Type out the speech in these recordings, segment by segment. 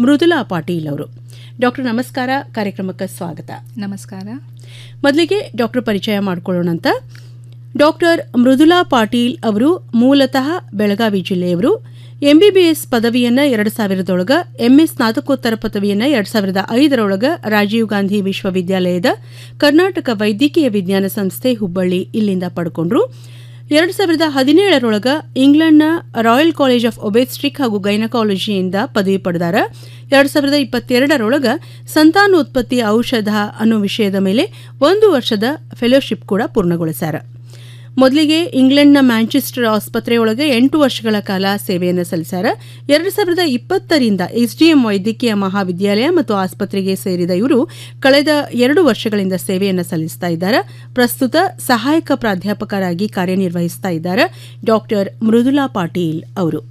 ಮೃದುಲಾ ಪಾಟೀಲ್ ಅವರು ಡಾಕ್ಟರ್ ನಮಸ್ಕಾರ ಕಾರ್ಯಕ್ರಮಕ್ಕೆ ಸ್ವಾಗತ ನಮಸ್ಕಾರ ಮೊದಲಿಗೆ ಡಾಕ್ಟರ್ ಪರಿಚಯ ಮಾಡಿಕೊಳ್ಳೋಣಂತ ಡಾಕ್ಟರ್ ಮೃದುಲಾ ಪಾಟೀಲ್ ಅವರು ಮೂಲತಃ ಬೆಳಗಾವಿ ಜಿಲ್ಲೆಯವರು ಎಂಬಿಬಿಎಸ್ ಪದವಿಯನ್ನ ಎರಡು ಸಾವಿರದೊಳಗ ಎಂಎ ಸ್ನಾತಕೋತ್ತರ ಪದವಿಯನ್ನ ಎರಡು ಸಾವಿರದ ಐದರೊಳಗ ರಾಜೀವ್ ಗಾಂಧಿ ವಿಶ್ವವಿದ್ಯಾಲಯದ ಕರ್ನಾಟಕ ವೈದ್ಯಕೀಯ ವಿಜ್ಞಾನ ಸಂಸ್ಥೆ ಹುಬ್ಬಳ್ಳಿ ಇಲ್ಲಿಂದ ಪಡ್ಕೊಂಡ್ರು ಎರಡು ಸಾವಿರದ ಹದಿನೇಳರೊಳಗ ಇಂಗ್ಲೆಂಡ್ನ ರಾಯಲ್ ಕಾಲೇಜ್ ಆಫ್ ಒಬೆಸ್ಟ್ರಿಕ್ ಹಾಗೂ ಗೈನಕಾಲಜಿಯಿಂದ ಪದವಿ ಪಡೆದಾರ ಎರಡು ಸಾವಿರದ ಇಪ್ಪತ್ತೆರಡರೊಳಗ ಸಂತಾನೋತ್ಪತ್ತಿ ಔಷಧ ಅನ್ನೋ ವಿಷಯದ ಮೇಲೆ ಒಂದು ವರ್ಷದ ಫೆಲೋಶಿಪ್ ಕೂಡ ಪೂರ್ಣಗೊಳಿಸ್ಯಾರ ಮೊದಲಿಗೆ ಇಂಗ್ಲೆಂಡ್ನ ಮ್ಯಾಂಚೆಸ್ಟರ್ ಆಸ್ಪತ್ರೆಯೊಳಗೆ ಎಂಟು ವರ್ಷಗಳ ಕಾಲ ಸೇವೆಯನ್ನು ಸಲ್ಲಿಸ್ಯಾರ ಎರಡು ಸಾವಿರದ ಇಪ್ಪತ್ತರಿಂದ ಎಸ್ಡಿಎಂ ವೈದ್ಯಕೀಯ ಮಹಾವಿದ್ಯಾಲಯ ಮತ್ತು ಆಸ್ಪತ್ರೆಗೆ ಸೇರಿದ ಇವರು ಕಳೆದ ಎರಡು ವರ್ಷಗಳಿಂದ ಸೇವೆಯನ್ನು ಸಲ್ಲಿಸ್ತಾ ಇದ್ದಾರೆ ಪ್ರಸ್ತುತ ಸಹಾಯಕ ಪ್ರಾಧ್ಯಾಪಕರಾಗಿ ಕಾರ್ಯನಿರ್ವಹಿಸ್ತಾ ಇದ್ದಾರೆ ಡಾಕ್ಟರ್ ಮೃದುಲಾ ಪಾಟೀಲ್ ಅವರು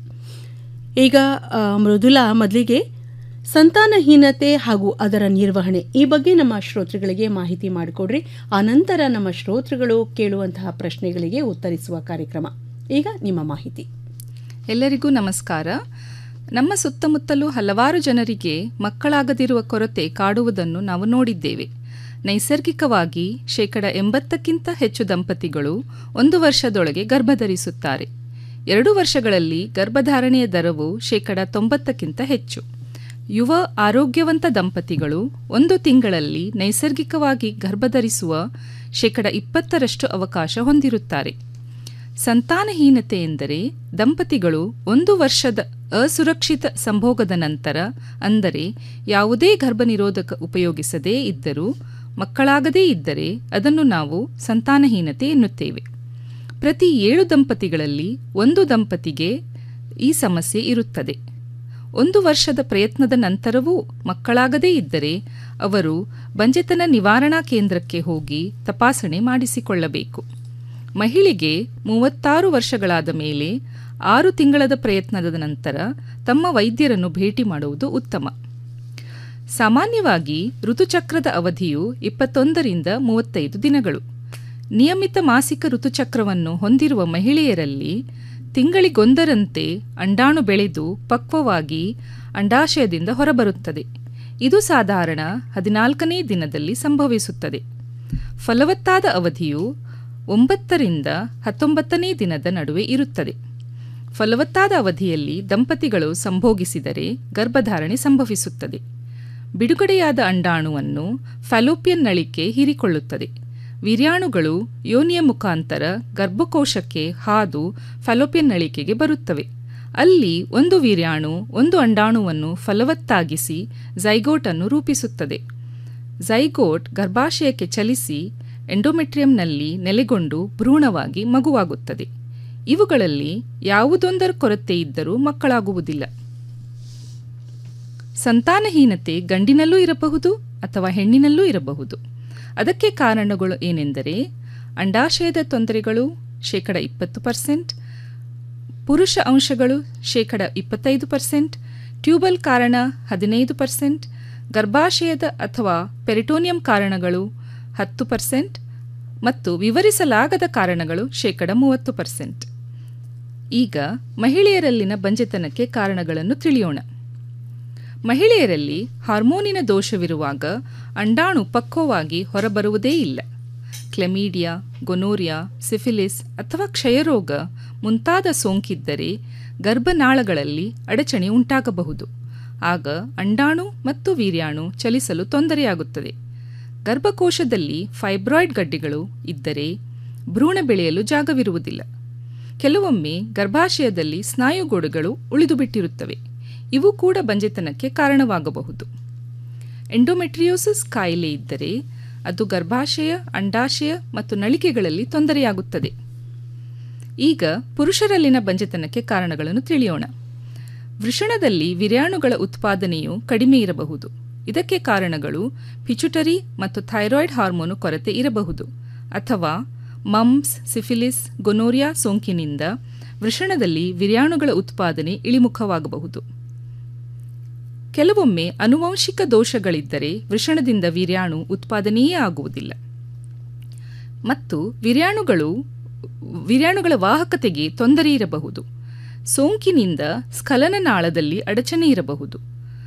ಈಗ ಆ, ಮೃದುಲಾ ಮೊದಲಿಗೆ ಸಂತಾನಹೀನತೆ ಹಾಗೂ ಅದರ ನಿರ್ವಹಣೆ ಈ ಬಗ್ಗೆ ನಮ್ಮ ಶ್ರೋತೃಗಳಿಗೆ ಮಾಹಿತಿ ಮಾಡಿಕೊಡ್ರಿ ಆನಂತರ ನಮ್ಮ ಶ್ರೋತೃಗಳು ಕೇಳುವಂತಹ ಪ್ರಶ್ನೆಗಳಿಗೆ ಉತ್ತರಿಸುವ ಕಾರ್ಯಕ್ರಮ ಈಗ ನಿಮ್ಮ ಮಾಹಿತಿ ಎಲ್ಲರಿಗೂ ನಮಸ್ಕಾರ ನಮ್ಮ ಸುತ್ತಮುತ್ತಲೂ ಹಲವಾರು ಜನರಿಗೆ ಮಕ್ಕಳಾಗದಿರುವ ಕೊರತೆ ಕಾಡುವುದನ್ನು ನಾವು ನೋಡಿದ್ದೇವೆ ನೈಸರ್ಗಿಕವಾಗಿ ಶೇಕಡ ಎಂಬತ್ತಕ್ಕಿಂತ ಹೆಚ್ಚು ದಂಪತಿಗಳು ಒಂದು ವರ್ಷದೊಳಗೆ ಗರ್ಭಧರಿಸುತ್ತಾರೆ ಎರಡು ವರ್ಷಗಳಲ್ಲಿ ಗರ್ಭಧಾರಣೆಯ ದರವು ಶೇಕಡ ತೊಂಬತ್ತಕ್ಕಿಂತ ಹೆಚ್ಚು ಯುವ ಆರೋಗ್ಯವಂತ ದಂಪತಿಗಳು ಒಂದು ತಿಂಗಳಲ್ಲಿ ನೈಸರ್ಗಿಕವಾಗಿ ಗರ್ಭಧರಿಸುವ ಶೇಕಡ ಇಪ್ಪತ್ತರಷ್ಟು ಅವಕಾಶ ಹೊಂದಿರುತ್ತಾರೆ ಸಂತಾನಹೀನತೆ ಎಂದರೆ ದಂಪತಿಗಳು ಒಂದು ವರ್ಷದ ಅಸುರಕ್ಷಿತ ಸಂಭೋಗದ ನಂತರ ಅಂದರೆ ಯಾವುದೇ ಗರ್ಭನಿರೋಧಕ ಉಪಯೋಗಿಸದೇ ಇದ್ದರೂ ಮಕ್ಕಳಾಗದೇ ಇದ್ದರೆ ಅದನ್ನು ನಾವು ಸಂತಾನಹೀನತೆ ಎನ್ನುತ್ತೇವೆ ಪ್ರತಿ ಏಳು ದಂಪತಿಗಳಲ್ಲಿ ಒಂದು ದಂಪತಿಗೆ ಈ ಸಮಸ್ಯೆ ಇರುತ್ತದೆ ಒಂದು ವರ್ಷದ ಪ್ರಯತ್ನದ ನಂತರವೂ ಮಕ್ಕಳಾಗದೇ ಇದ್ದರೆ ಅವರು ಬಂಜೆತನ ನಿವಾರಣಾ ಕೇಂದ್ರಕ್ಕೆ ಹೋಗಿ ತಪಾಸಣೆ ಮಾಡಿಸಿಕೊಳ್ಳಬೇಕು ಮಹಿಳೆಗೆ ಮೂವತ್ತಾರು ವರ್ಷಗಳಾದ ಮೇಲೆ ಆರು ತಿಂಗಳದ ಪ್ರಯತ್ನದ ನಂತರ ತಮ್ಮ ವೈದ್ಯರನ್ನು ಭೇಟಿ ಮಾಡುವುದು ಉತ್ತಮ ಸಾಮಾನ್ಯವಾಗಿ ಋತುಚಕ್ರದ ಅವಧಿಯು ಇಪ್ಪತ್ತೊಂದರಿಂದ ಮೂವತ್ತೈದು ದಿನಗಳು ನಿಯಮಿತ ಮಾಸಿಕ ಋತುಚಕ್ರವನ್ನು ಹೊಂದಿರುವ ಮಹಿಳೆಯರಲ್ಲಿ ತಿಂಗಳಿಗೊಂದರಂತೆ ಅಂಡಾಣು ಬೆಳೆದು ಪಕ್ವವಾಗಿ ಅಂಡಾಶಯದಿಂದ ಹೊರಬರುತ್ತದೆ ಇದು ಸಾಧಾರಣ ಹದಿನಾಲ್ಕನೇ ದಿನದಲ್ಲಿ ಸಂಭವಿಸುತ್ತದೆ ಫಲವತ್ತಾದ ಅವಧಿಯು ಒಂಬತ್ತರಿಂದ ಹತ್ತೊಂಬತ್ತನೇ ದಿನದ ನಡುವೆ ಇರುತ್ತದೆ ಫಲವತ್ತಾದ ಅವಧಿಯಲ್ಲಿ ದಂಪತಿಗಳು ಸಂಭೋಗಿಸಿದರೆ ಗರ್ಭಧಾರಣೆ ಸಂಭವಿಸುತ್ತದೆ ಬಿಡುಗಡೆಯಾದ ಅಂಡಾಣುವನ್ನು ಫ್ಯಾಲೋಪಿಯನ್ ನಳಿಕೆ ಹೀರಿಕೊಳ್ಳುತ್ತದೆ ವೀರ್ಯಾಣುಗಳು ಯೋನಿಯ ಮುಖಾಂತರ ಗರ್ಭಕೋಶಕ್ಕೆ ಹಾದು ಫ್ಯಾಲೋಪಿಯನ್ ನಳಿಕೆಗೆ ಬರುತ್ತವೆ ಅಲ್ಲಿ ಒಂದು ವೀರ್ಯಾಣು ಒಂದು ಅಂಡಾಣುವನ್ನು ಫಲವತ್ತಾಗಿಸಿ ಝೈಗೋಟನ್ನು ರೂಪಿಸುತ್ತದೆ ಝೈಗೋಟ್ ಗರ್ಭಾಶಯಕ್ಕೆ ಚಲಿಸಿ ಎಂಡೋಮೆಟ್ರಿಯಂನಲ್ಲಿ ನೆಲೆಗೊಂಡು ಭ್ರೂಣವಾಗಿ ಮಗುವಾಗುತ್ತದೆ ಇವುಗಳಲ್ಲಿ ಯಾವುದೊಂದರ ಕೊರತೆ ಇದ್ದರೂ ಮಕ್ಕಳಾಗುವುದಿಲ್ಲ ಸಂತಾನಹೀನತೆ ಗಂಡಿನಲ್ಲೂ ಇರಬಹುದು ಅಥವಾ ಹೆಣ್ಣಿನಲ್ಲೂ ಇರಬಹುದು ಅದಕ್ಕೆ ಕಾರಣಗಳು ಏನೆಂದರೆ ಅಂಡಾಶಯದ ತೊಂದರೆಗಳು ಶೇಕಡ ಇಪ್ಪತ್ತು ಪರ್ಸೆಂಟ್ ಪುರುಷ ಅಂಶಗಳು ಶೇಕಡ ಇಪ್ಪತ್ತೈದು ಪರ್ಸೆಂಟ್ ಟ್ಯೂಬಲ್ ಕಾರಣ ಹದಿನೈದು ಪರ್ಸೆಂಟ್ ಗರ್ಭಾಶಯದ ಅಥವಾ ಪೆರಿಟೋನಿಯಂ ಕಾರಣಗಳು ಹತ್ತು ಪರ್ಸೆಂಟ್ ಮತ್ತು ವಿವರಿಸಲಾಗದ ಕಾರಣಗಳು ಶೇಕಡ ಮೂವತ್ತು ಪರ್ಸೆಂಟ್ ಈಗ ಮಹಿಳೆಯರಲ್ಲಿನ ಬಂಜೆತನಕ್ಕೆ ಕಾರಣಗಳನ್ನು ತಿಳಿಯೋಣ ಮಹಿಳೆಯರಲ್ಲಿ ಹಾರ್ಮೋನಿನ ದೋಷವಿರುವಾಗ ಅಂಡಾಣು ಪಕ್ವವಾಗಿ ಹೊರಬರುವುದೇ ಇಲ್ಲ ಕ್ಲೆಮೀಡಿಯಾ ಗೊನೋರಿಯಾ ಸಿಫಿಲಿಸ್ ಅಥವಾ ಕ್ಷಯರೋಗ ಮುಂತಾದ ಸೋಂಕಿದ್ದರೆ ಗರ್ಭನಾಳಗಳಲ್ಲಿ ಅಡಚಣೆ ಉಂಟಾಗಬಹುದು ಆಗ ಅಂಡಾಣು ಮತ್ತು ವೀರ್ಯಾಣು ಚಲಿಸಲು ತೊಂದರೆಯಾಗುತ್ತದೆ ಗರ್ಭಕೋಶದಲ್ಲಿ ಫೈಬ್ರಾಯ್ಡ್ ಗಡ್ಡೆಗಳು ಇದ್ದರೆ ಭ್ರೂಣ ಬೆಳೆಯಲು ಜಾಗವಿರುವುದಿಲ್ಲ ಕೆಲವೊಮ್ಮೆ ಗರ್ಭಾಶಯದಲ್ಲಿ ಸ್ನಾಯುಗೋಡುಗಳು ಉಳಿದುಬಿಟ್ಟಿರುತ್ತವೆ ಇವು ಕೂಡ ಬಂಜೆತನಕ್ಕೆ ಕಾರಣವಾಗಬಹುದು ಎಂಡೋಮೆಟ್ರಿಯೋಸಿಸ್ ಕಾಯಿಲೆ ಇದ್ದರೆ ಅದು ಗರ್ಭಾಶಯ ಅಂಡಾಶಯ ಮತ್ತು ನಳಿಕೆಗಳಲ್ಲಿ ತೊಂದರೆಯಾಗುತ್ತದೆ ಈಗ ಪುರುಷರಲ್ಲಿನ ಬಂಜೆತನಕ್ಕೆ ಕಾರಣಗಳನ್ನು ತಿಳಿಯೋಣ ವೃಷಣದಲ್ಲಿ ವಿರ್ಯಾಣುಗಳ ಉತ್ಪಾದನೆಯು ಕಡಿಮೆ ಇರಬಹುದು ಇದಕ್ಕೆ ಕಾರಣಗಳು ಪಿಚುಟರಿ ಮತ್ತು ಥೈರಾಯ್ಡ್ ಹಾರ್ಮೋನು ಕೊರತೆ ಇರಬಹುದು ಅಥವಾ ಮಮ್ಸ್ ಸಿಫಿಲಿಸ್ ಗೊನೋರಿಯಾ ಸೋಂಕಿನಿಂದ ವೃಷಣದಲ್ಲಿ ವಿರ್ಯಾಣುಗಳ ಉತ್ಪಾದನೆ ಇಳಿಮುಖವಾಗಬಹುದು ಕೆಲವೊಮ್ಮೆ ಅನುವಂಶಿಕ ದೋಷಗಳಿದ್ದರೆ ವೃಷಣದಿಂದ ವೀರ್ಯಾಣು ಉತ್ಪಾದನೆಯೇ ಆಗುವುದಿಲ್ಲ ಮತ್ತು ವಿರ್ಯಾಣುಗಳು ವಿರ್ಯಾಣುಗಳ ವಾಹಕತೆಗೆ ತೊಂದರೆ ಇರಬಹುದು ಸೋಂಕಿನಿಂದ ಸ್ಖಲನನಾಳದಲ್ಲಿ ಅಡಚಣೆ ಇರಬಹುದು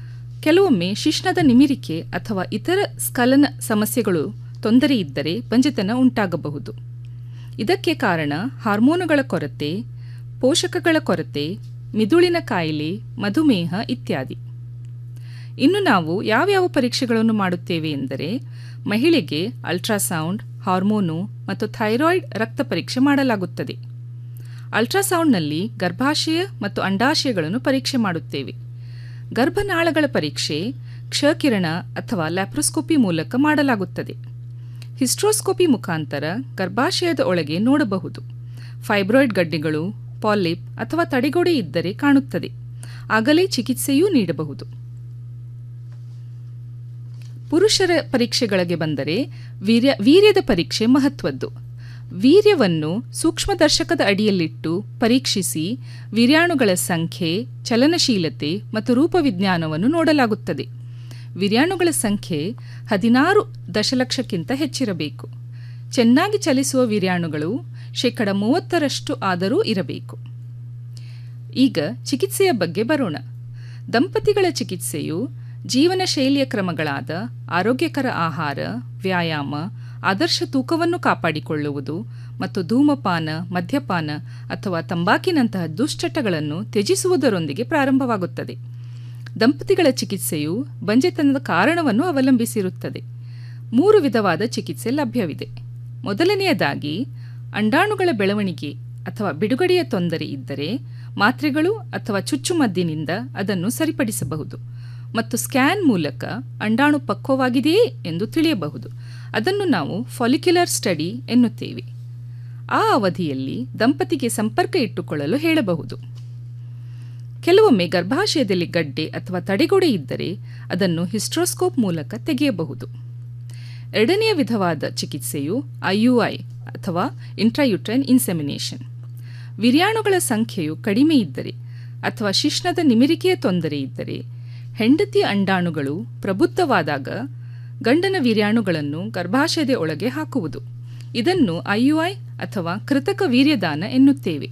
ಕೆಲವೊಮ್ಮೆ ಶಿಶ್ನದ ನಿಮಿರಿಕೆ ಅಥವಾ ಇತರ ಸ್ಖಲನ ಸಮಸ್ಯೆಗಳು ತೊಂದರೆ ಇದ್ದರೆ ಬಂಜೆತನ ಉಂಟಾಗಬಹುದು ಇದಕ್ಕೆ ಕಾರಣ ಹಾರ್ಮೋನುಗಳ ಕೊರತೆ ಪೋಷಕಗಳ ಕೊರತೆ ಮಿದುಳಿನ ಕಾಯಿಲೆ ಮಧುಮೇಹ ಇತ್ಯಾದಿ ಇನ್ನು ನಾವು ಯಾವ್ಯಾವ ಪರೀಕ್ಷೆಗಳನ್ನು ಮಾಡುತ್ತೇವೆ ಎಂದರೆ ಮಹಿಳೆಗೆ ಅಲ್ಟ್ರಾಸೌಂಡ್ ಹಾರ್ಮೋನು ಮತ್ತು ಥೈರಾಯ್ಡ್ ರಕ್ತ ಪರೀಕ್ಷೆ ಮಾಡಲಾಗುತ್ತದೆ ಅಲ್ಟ್ರಾಸೌಂಡ್ನಲ್ಲಿ ಗರ್ಭಾಶಯ ಮತ್ತು ಅಂಡಾಶಯಗಳನ್ನು ಪರೀಕ್ಷೆ ಮಾಡುತ್ತೇವೆ ಗರ್ಭನಾಳಗಳ ಪರೀಕ್ಷೆ ಕ್ಷಕಿರಣ ಅಥವಾ ಲ್ಯಾಪ್ರೋಸ್ಕೋಪಿ ಮೂಲಕ ಮಾಡಲಾಗುತ್ತದೆ ಹಿಸ್ಟ್ರೋಸ್ಕೋಪಿ ಮುಖಾಂತರ ಗರ್ಭಾಶಯದ ಒಳಗೆ ನೋಡಬಹುದು ಫೈಬ್ರಾಯ್ಡ್ ಗಡ್ಡೆಗಳು ಪಾಲಿಪ್ ಅಥವಾ ತಡೆಗೋಡೆ ಇದ್ದರೆ ಕಾಣುತ್ತದೆ ಆಗಲೇ ಚಿಕಿತ್ಸೆಯೂ ನೀಡಬಹುದು ಪುರುಷರ ಪರೀಕ್ಷೆಗಳಿಗೆ ಬಂದರೆ ವೀರ್ಯ ವೀರ್ಯದ ಪರೀಕ್ಷೆ ಮಹತ್ವದ್ದು ವೀರ್ಯವನ್ನು ಸೂಕ್ಷ್ಮದರ್ಶಕದ ಅಡಿಯಲ್ಲಿಟ್ಟು ಪರೀಕ್ಷಿಸಿ ವೀರ್ಯಾಣುಗಳ ಸಂಖ್ಯೆ ಚಲನಶೀಲತೆ ಮತ್ತು ರೂಪವಿಜ್ಞಾನವನ್ನು ನೋಡಲಾಗುತ್ತದೆ ವೀರ್ಯಾಣುಗಳ ಸಂಖ್ಯೆ ಹದಿನಾರು ದಶಲಕ್ಷಕ್ಕಿಂತ ಹೆಚ್ಚಿರಬೇಕು ಚೆನ್ನಾಗಿ ಚಲಿಸುವ ವೀರ್ಯಾಣುಗಳು ಶೇಕಡ ಮೂವತ್ತರಷ್ಟು ಆದರೂ ಇರಬೇಕು ಈಗ ಚಿಕಿತ್ಸೆಯ ಬಗ್ಗೆ ಬರೋಣ ದಂಪತಿಗಳ ಚಿಕಿತ್ಸೆಯು ಜೀವನ ಶೈಲಿಯ ಕ್ರಮಗಳಾದ ಆರೋಗ್ಯಕರ ಆಹಾರ ವ್ಯಾಯಾಮ ಆದರ್ಶ ತೂಕವನ್ನು ಕಾಪಾಡಿಕೊಳ್ಳುವುದು ಮತ್ತು ಧೂಮಪಾನ ಮದ್ಯಪಾನ ಅಥವಾ ತಂಬಾಕಿನಂತಹ ದುಶ್ಚಟಗಳನ್ನು ತ್ಯಜಿಸುವುದರೊಂದಿಗೆ ಪ್ರಾರಂಭವಾಗುತ್ತದೆ ದಂಪತಿಗಳ ಚಿಕಿತ್ಸೆಯು ಬಂಜೆತನದ ಕಾರಣವನ್ನು ಅವಲಂಬಿಸಿರುತ್ತದೆ ಮೂರು ವಿಧವಾದ ಚಿಕಿತ್ಸೆ ಲಭ್ಯವಿದೆ ಮೊದಲನೆಯದಾಗಿ ಅಂಡಾಣುಗಳ ಬೆಳವಣಿಗೆ ಅಥವಾ ಬಿಡುಗಡೆಯ ತೊಂದರೆ ಇದ್ದರೆ ಮಾತ್ರೆಗಳು ಅಥವಾ ಚುಚ್ಚುಮದ್ದಿನಿಂದ ಅದನ್ನು ಸರಿಪಡಿಸಬಹುದು ಮತ್ತು ಸ್ಕ್ಯಾನ್ ಮೂಲಕ ಅಂಡಾಣು ಪಕ್ವವಾಗಿದೆಯೇ ಎಂದು ತಿಳಿಯಬಹುದು ಅದನ್ನು ನಾವು ಫಾಲಿಕ್ಯುಲರ್ ಸ್ಟಡಿ ಎನ್ನುತ್ತೇವೆ ಆ ಅವಧಿಯಲ್ಲಿ ದಂಪತಿಗೆ ಸಂಪರ್ಕ ಇಟ್ಟುಕೊಳ್ಳಲು ಹೇಳಬಹುದು ಕೆಲವೊಮ್ಮೆ ಗರ್ಭಾಶಯದಲ್ಲಿ ಗಡ್ಡೆ ಅಥವಾ ತಡೆಗೋಡೆ ಇದ್ದರೆ ಅದನ್ನು ಹಿಸ್ಟ್ರೋಸ್ಕೋಪ್ ಮೂಲಕ ತೆಗೆಯಬಹುದು ಎರಡನೆಯ ವಿಧವಾದ ಚಿಕಿತ್ಸೆಯು ಐಯುಐ ಅಥವಾ ಇಂಟ್ರಾಯುಟ್ರೈನ್ ಇನ್ಸೆಮಿನೇಷನ್ ವಿರ್ಯಾಣುಗಳ ಸಂಖ್ಯೆಯು ಕಡಿಮೆ ಇದ್ದರೆ ಅಥವಾ ಶಿಶ್ನದ ನಿಮಿರಿಕೆಯ ತೊಂದರೆ ಇದ್ದರೆ ಹೆಂಡತಿಯ ಅಂಡಾಣುಗಳು ಪ್ರಬುದ್ಧವಾದಾಗ ಗಂಡನ ವೀರ್ಯಾಣುಗಳನ್ನು ಗರ್ಭಾಶಯದ ಒಳಗೆ ಹಾಕುವುದು ಇದನ್ನು ಐಯುಐ ಅಥವಾ ಕೃತಕ ವೀರ್ಯದಾನ ಎನ್ನುತ್ತೇವೆ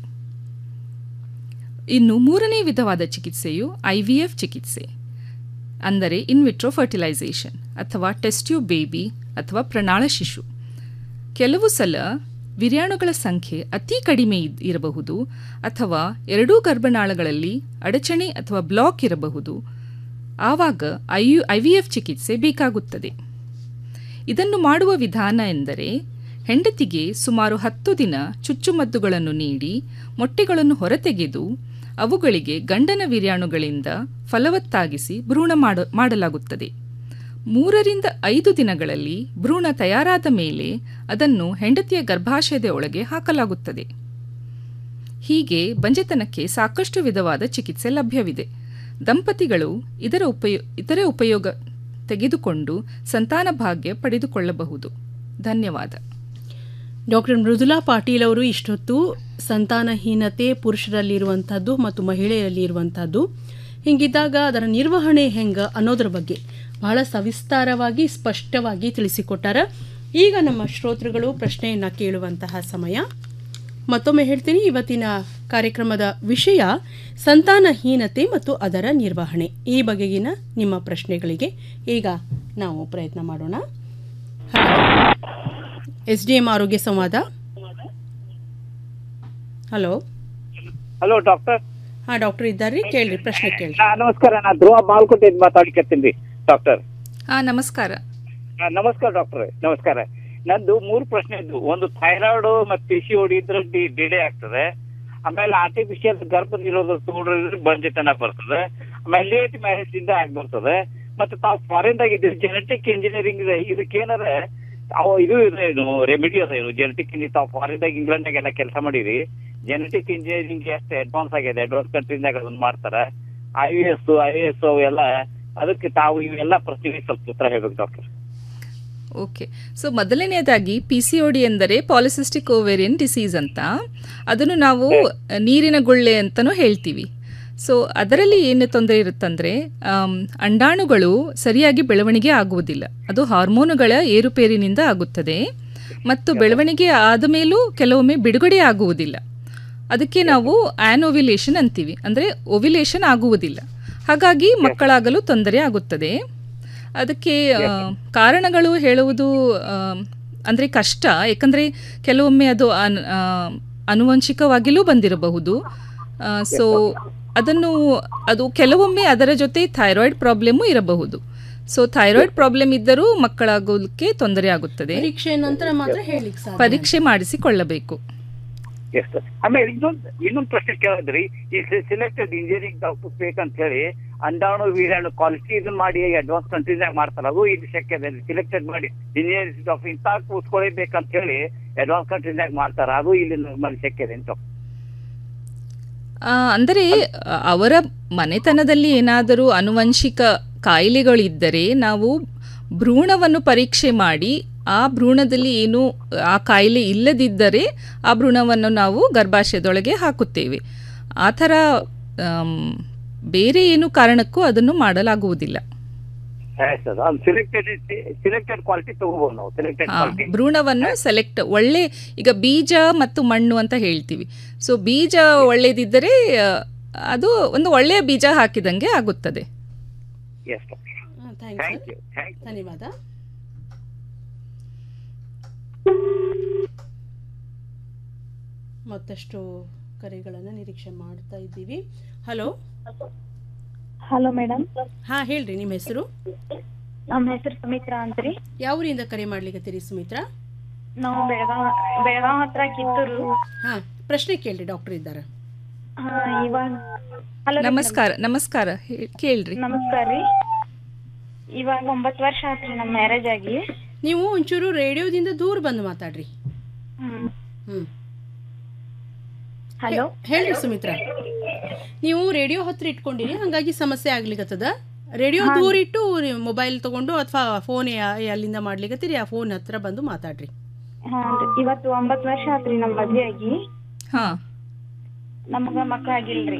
ಇನ್ನು ಮೂರನೇ ವಿಧವಾದ ಚಿಕಿತ್ಸೆಯು ಐವಿಎಫ್ ಚಿಕಿತ್ಸೆ ಅಂದರೆ ಇನ್ವಿಟ್ರೋ ಫರ್ಟಿಲೈಸೇಷನ್ ಅಥವಾ ಟೆಸ್ಟ್ಯೂಬ್ ಬೇಬಿ ಅಥವಾ ಪ್ರಣಾಳ ಶಿಶು ಕೆಲವು ಸಲ ವಿರ್ಯಾಣುಗಳ ಸಂಖ್ಯೆ ಅತಿ ಕಡಿಮೆ ಇರಬಹುದು ಅಥವಾ ಎರಡೂ ಗರ್ಭನಾಳಗಳಲ್ಲಿ ಅಡಚಣೆ ಅಥವಾ ಬ್ಲಾಕ್ ಇರಬಹುದು ಆವಾಗ ಐಯು ಐವಿಎಫ್ ಚಿಕಿತ್ಸೆ ಬೇಕಾಗುತ್ತದೆ ಇದನ್ನು ಮಾಡುವ ವಿಧಾನ ಎಂದರೆ ಹೆಂಡತಿಗೆ ಸುಮಾರು ಹತ್ತು ದಿನ ಚುಚ್ಚುಮದ್ದುಗಳನ್ನು ನೀಡಿ ಮೊಟ್ಟೆಗಳನ್ನು ಹೊರತೆಗೆದು ಅವುಗಳಿಗೆ ಗಂಡನ ವಿರ್ಯಾಣುಗಳಿಂದ ಫಲವತ್ತಾಗಿಸಿ ಭ್ರೂಣ ಮಾಡ ಮಾಡಲಾಗುತ್ತದೆ ಮೂರರಿಂದ ಐದು ದಿನಗಳಲ್ಲಿ ಭ್ರೂಣ ತಯಾರಾದ ಮೇಲೆ ಅದನ್ನು ಹೆಂಡತಿಯ ಗರ್ಭಾಶಯದ ಒಳಗೆ ಹಾಕಲಾಗುತ್ತದೆ ಹೀಗೆ ಬಂಜೆತನಕ್ಕೆ ಸಾಕಷ್ಟು ವಿಧವಾದ ಚಿಕಿತ್ಸೆ ಲಭ್ಯವಿದೆ ದಂಪತಿಗಳು ಇದರ ಉಪಯೋ ಇತರೆ ಉಪಯೋಗ ತೆಗೆದುಕೊಂಡು ಸಂತಾನ ಭಾಗ್ಯ ಪಡೆದುಕೊಳ್ಳಬಹುದು ಧನ್ಯವಾದ ಡಾಕ್ಟರ್ ಮೃದುಲಾ ಪಾಟೀಲ್ ಅವರು ಇಷ್ಟೊತ್ತು ಸಂತಾನಹೀನತೆ ಪುರುಷರಲ್ಲಿರುವಂಥದ್ದು ಮತ್ತು ಮಹಿಳೆಯರಲ್ಲಿ ಇರುವಂಥದ್ದು ಹಿಂಗಿದ್ದಾಗ ಅದರ ನಿರ್ವಹಣೆ ಹೆಂಗ ಅನ್ನೋದ್ರ ಬಗ್ಗೆ ಬಹಳ ಸವಿಸ್ತಾರವಾಗಿ ಸ್ಪಷ್ಟವಾಗಿ ತಿಳಿಸಿಕೊಟ್ಟಾರ ಈಗ ನಮ್ಮ ಶ್ರೋತೃಗಳು ಪ್ರಶ್ನೆಯನ್ನು ಕೇಳುವಂತಹ ಸಮಯ ಮತ್ತೊಮ್ಮೆ ಹೇಳ್ತೀನಿ ಇವತ್ತಿನ ಕಾರ್ಯಕ್ರಮದ ವಿಷಯ ಸಂತಾನಹೀನತೆ ಮತ್ತು ಅದರ ನಿರ್ವಹಣೆ ಈ ಬಗೆಗಿನ ನಿಮ್ಮ ಪ್ರಶ್ನೆಗಳಿಗೆ ಈಗ ನಾವು ಪ್ರಯತ್ನ ಮಾಡೋಣ ಎಸ್ ಡಿ ಎಂ ಆರೋಗ್ಯ ಸಂವಾದ ಹಲೋ ಹಲೋ ಡಾಕ್ಟರ್ ಹಾಂ ಡಾಕ್ಟರ್ ಇದ್ದಾರ್ರಿ ಕೇಳ್ರಿ ಪ್ರಶ್ನೆ ಕೇಳ್ರಿ ಹಾ, ನಮಸ್ಕಾರ ನಾ ಧ್ರುವ ಮಾಲ್ಕೋಟೆಯಿಂದ ಮಾತಾಡ್ಕತ್ತೀನಿ ರೀ ಡಾಕ್ಟರ್ ಹಾ ನಮಸ್ಕಾರ ಹಾ, ನಮಸ್ಕಾರ ಡಾಕ್ಟರ್ ನಮಸ್ಕಾರ ನಂದು ಮೂರು ಪ್ರಶ್ನೆ ಇದ್ವು ಒಂದು ಥೈರಾಯ್ಡ್ ಮತ್ತೆ ಪಿ ಸಿ ಓಡಿ ಇದ್ರೆ ಡಿಲೇ ಆಗ್ತದೆ ಆಮೇಲೆ ಆರ್ಟಿಫಿಷಿಯಲ್ ಗರ್ಭ ನಿರೋಧ ತಗೊಂಡ್ರೆ ಬಂಜೆತನ ಬರ್ತದೆ ಆಮೇಲೆ ಲೇಟ್ ಮ್ಯಾರೇಜ್ ಇಂದ ಆಗಿ ಬರ್ತದೆ ಮತ್ತೆ ತಾವು ಫಾರಿನ್ ದಾಗ ಇದ್ದೀರಿ ಜೆನೆಟಿಕ್ ಇಂಜಿನಿಯರಿಂಗ್ ಇದೆ ಇದಕ್ಕೇನಾರ ಅವು ಇದು ಇದೆ ಏನು ರೆಮಿಡಿ ಅದ ಏನು ಜೆನೆಟಿಕ್ ತಾವು ಫಾರಿನ್ ದಾಗ ಇಂಗ್ಲೆಂಡ್ ದಾಗ ಎಲ್ಲ ಕೆಲಸ ಮಾಡಿರಿ ಜೆನೆಟಿಕ್ ಇಂಜಿನಿಯರಿಂಗ್ ಎಷ್ಟು ಅಡ್ವಾನ್ಸ್ ಆಗಿದೆ ಅಡ್ವಾನ್ಸ್ ಕಂಟ್ರಿನಾಗ ಅದನ್ನ ಮಾಡ್ತಾರ I V S I S ಅವೆಲ್ಲ ಅದಕ್ಕೆ ತಾವು ಇವೆಲ್ಲ ಪ್ರಶ್ನೆಗೆ ಸ್ವಲ್ಪ ಉತ್ತರ ಹೇಳ್ಬೇಕು ಡಾಕ್ಟರ್ ಓಕೆ ಸೊ ಮೊದಲನೆಯದಾಗಿ ಪಿ ಸಿ ಒ ಡಿ ಎಂದರೆ ಪಾಲಿಸಿಸ್ಟಿಕ್ ಓವೇರಿಯನ್ ಡಿಸೀಸ್ ಅಂತ ಅದನ್ನು ನಾವು ನೀರಿನ ಗುಳ್ಳೆ ಅಂತಲೂ ಹೇಳ್ತೀವಿ ಸೊ ಅದರಲ್ಲಿ ಏನು ತೊಂದರೆ ಇರುತ್ತಂದರೆ ಅಂಡಾಣುಗಳು ಸರಿಯಾಗಿ ಬೆಳವಣಿಗೆ ಆಗುವುದಿಲ್ಲ ಅದು ಹಾರ್ಮೋನುಗಳ ಏರುಪೇರಿನಿಂದ ಆಗುತ್ತದೆ ಮತ್ತು ಬೆಳವಣಿಗೆ ಆದ ಮೇಲೂ ಕೆಲವೊಮ್ಮೆ ಬಿಡುಗಡೆ ಆಗುವುದಿಲ್ಲ ಅದಕ್ಕೆ ನಾವು ಆ್ಯನ್ ಓವಿಲೇಷನ್ ಅಂತೀವಿ ಅಂದರೆ ಓವಿಲೇಷನ್ ಆಗುವುದಿಲ್ಲ ಹಾಗಾಗಿ ಮಕ್ಕಳಾಗಲು ತೊಂದರೆ ಆಗುತ್ತದೆ ಅದಕ್ಕೆ ಆ, ಕಾರಣಗಳು ಹೇಳುವುದು ಆ, ಅಂದ್ರೆ ಕಷ್ಟ ಯಾಕಂದ್ರೆ ಕೆಲವೊಮ್ಮೆ ಅದು ಅನ್- ಆ, ಆನುವಂಶಿಕವಾಗಿಯೂ ಬಂದಿರಬಹುದು ಸೊ ಅದನ್ನು ಅದು ಕೆಲವೊಮ್ಮೆ ಅದರ ಜೊತೆ ಥೈರಾಯ್ಡ್ ಪ್ರಾಬ್ಲಮ್ಮು ಇರಬಹುದು ಸೊ ಥೈರಾಯ್ಡ್ ಪ್ರಾಬ್ಲಮ್ ಇದ್ದರೂ ಮಕ್ಕಳಾಗೋದಕ್ಕೆ ತೊಂದರೆ ಆಗುತ್ತದೆ ಪರೀಕ್ಷೆ ನಂತರ ಮಾತ್ರ ಹೇಳಿಕ್ ಸಾಧ್ಯ ಪರೀಕ್ಷೆ ಮಾಡಿಸಿಕೊಳ್ಳಬೇಕು ಎಸ್ ಆಮೇಲೆ ಇನ್ನೊಂದು ಇನ್ನೊಂದು ಪ್ರಶ್ನೆ ಕೇಳಿದ್ರಿ ಈ ಸಿಲೆಕ್ಟೆಡ್ ಇಂಜಿನಿಯರಿಂಗ್ ಡಾಕ್ಟರ್ ಬೇಕಂತ ಹೇಳಿ ಅಂಡಾಣು ವೀರಾಣು ಕ್ವಾಲಿಟಿ ಇದನ್ನ ಮಾಡಿ ಅಡ್ವಾನ್ಸ್ ಕಂಟ್ರೀಸ್ನಾಗ ಮಾಡ್ತಾರ ಅದು ಇಲ್ಲಿ ಶಕ್ಯ ಇದೆ ಸಿಲೆಕ್ಟೆಡ್ ಮಾಡಿ ಇಂಜಿನಿಯರಿಂಗ್ ಡಾಕ್ಟರ್ ಇಂಥ ಕೂತ್ಕೊಳ್ಳೇಬೇಕಂತ ಹೇಳಿ ಅಡ್ವಾನ್ಸ್ ಕಂಟ್ರೀಸ್ನಾಗ ಮಾಡ್ತಾರ ಅದು ಇಲ್ಲಿ ನಮ್ಮಲ್ಲಿ ಶಕ್ಯ ಇದೆ ಅಂತ ಆ, ಅಂದರೆ ಆ, ಅವರ ಮನೆತನದಲ್ಲಿ ಏನಾದರೂ ಆನುವಂಶಿಕ ಕಾಯಿಲೆಗಳಿದ್ದರೆ ನಾವು ಭ್ರೂಣವನ್ನು ಪರೀಕ್ಷೆ ಮಾಡಿ ಆ ಭ್ರೂಣದಲ್ಲಿ ಏನು ಆ ಕಾಯಿಲೆ ಇಲ್ಲದಿದ್ದರೆ ಆ ಭ್ರೂಣವನ್ನು ನಾವು ಗರ್ಭಾಶಯದೊಳಗೆ ಹಾಕುತ್ತೇವೆ ಆ ಥರ ಆಮ್, ಬೇರೆ ಏನು ಕಾರಣಕ್ಕೂ ಅದನ್ನು ಮಾಡಲಾಗುವುದಿಲ್ಲ ಸರ್ ಅದು ಸಿಲೆಕ್ಟೆಡ್ ಸಿಲೆಕ್ಟೆಡ್ ಕ್ವಾಲಿಟಿ ತಗೋಬಹುದು ನಾವು ಸಿಲೆಕ್ಟೆಡ್ ಆ, ಕ್ವಾಲಿಟಿ ಭ್ರೂಣವನ್ನು ಸೆಲೆಕ್ಟ್ ಒಳ್ಳೆ ಈಗ ಬೀಜ ಮತ್ತು ಮಣ್ಣು ಅಂತ ಹೇಳ್ತೀವಿ ಸೊ ಬೀಜ ಒಳ್ಳೆದಿದ್ದರೆ ಆ, ಅದು ಒಂದು ಒಳ್ಳೆಯ ಬೀಜ ಹಾಕಿದಂಗೆ ಆಗುತ್ತದೆ yes thanks thank you thank you ಧನ್ಯವಾದ ಮತ್ತಷ್ಟು ಕರೆಗಳನ್ನು ನಿರೀಕ್ಷೆ ಮಾಡ್ತಾ ಇದ್ದೀವಿ ಹಲೋ ಹಲೋ ಮೇಡಮ್ ಹಾ ಹೇಳ್ರಿ ನಿಮ್ಮ ಹೆಸರು ನಮ್ಮ ಹೆಸರು ಸುಮಿತ್ರಾ ಅಂತ್ರಿ ಯಾವ ಊರಿಂದ ಕರೆ ಮಾಡ್ಲಿಕತ್ತೀರಿ ಸುಮಿತ್ರಾ ನಾವು ಬೆಳಗಾವ್ ಬೆಳಗಾವ್ ಹತ್ರ ಕಿತ್ತೂರು ಹಾ ಪ್ರಶ್ನೆ ಕೇಳ್ರಿ ಡಾಕ್ಟರ್ ಇದ್ದಾರೆ ಹಾ, ಇವಾಗ ಹಲೋ ನಮಸ್ಕಾರ ನಮಸ್ಕಾರ ಹೇ- ಕೇಳ್ರಿ ನಮಸ್ಕಾರ ರೀ ಇವಾಗ ಒಂಬತ್ತು ವರ್ಷ ಆತ್ರಿ ನಮ್ಮ ಮ್ಯಾರೇಜ್ ಆಗಿ ನೀವು ಒಂಚೂರು ರೇಡಿಯೋದಿಂದ ದೂರ ಬಂದು ಮಾತಾಡ್ರಿ ಹ್ಮ್ ಹ್ಮ್ ಹಲೋ ಹೇಳ್ರಿ ಸುಮಿತ್ರಾ ನೀವು ರೇಡಿಯೋ ಹತ್ರ ಇಟ್ಕೊಂಡಿರಿ ಹಂಗಾಗಿ ಸಮಸ್ಯೆ ಆಗ್ಲಿಕತ್ತದ ರೇಡಿಯೋ ದೂರ ಇಟ್ಟು ಮೊಬೈಲ್ ತಗೊಂಡು ಅಥವಾ ಫೋನ್ ಅಲ್ಲಿಂದ ಮಾಡ್ಲಿಕತ್ತೀರಿ ಆ ಫೋನ್ ಹತ್ರ ಬಂದು ಮಾತಾಡ್ರಿ ಹಾಂ ಇವತ್ತು ಒಂಬತ್ತು ವರ್ಷ ಆತ್ರಿ ನಮ್ಮ ಮದ್ವೆ ಆಗಿ ಹಾ ನಮಗ ಮಕ್ಳ ಆಗಿಲ್ರಿ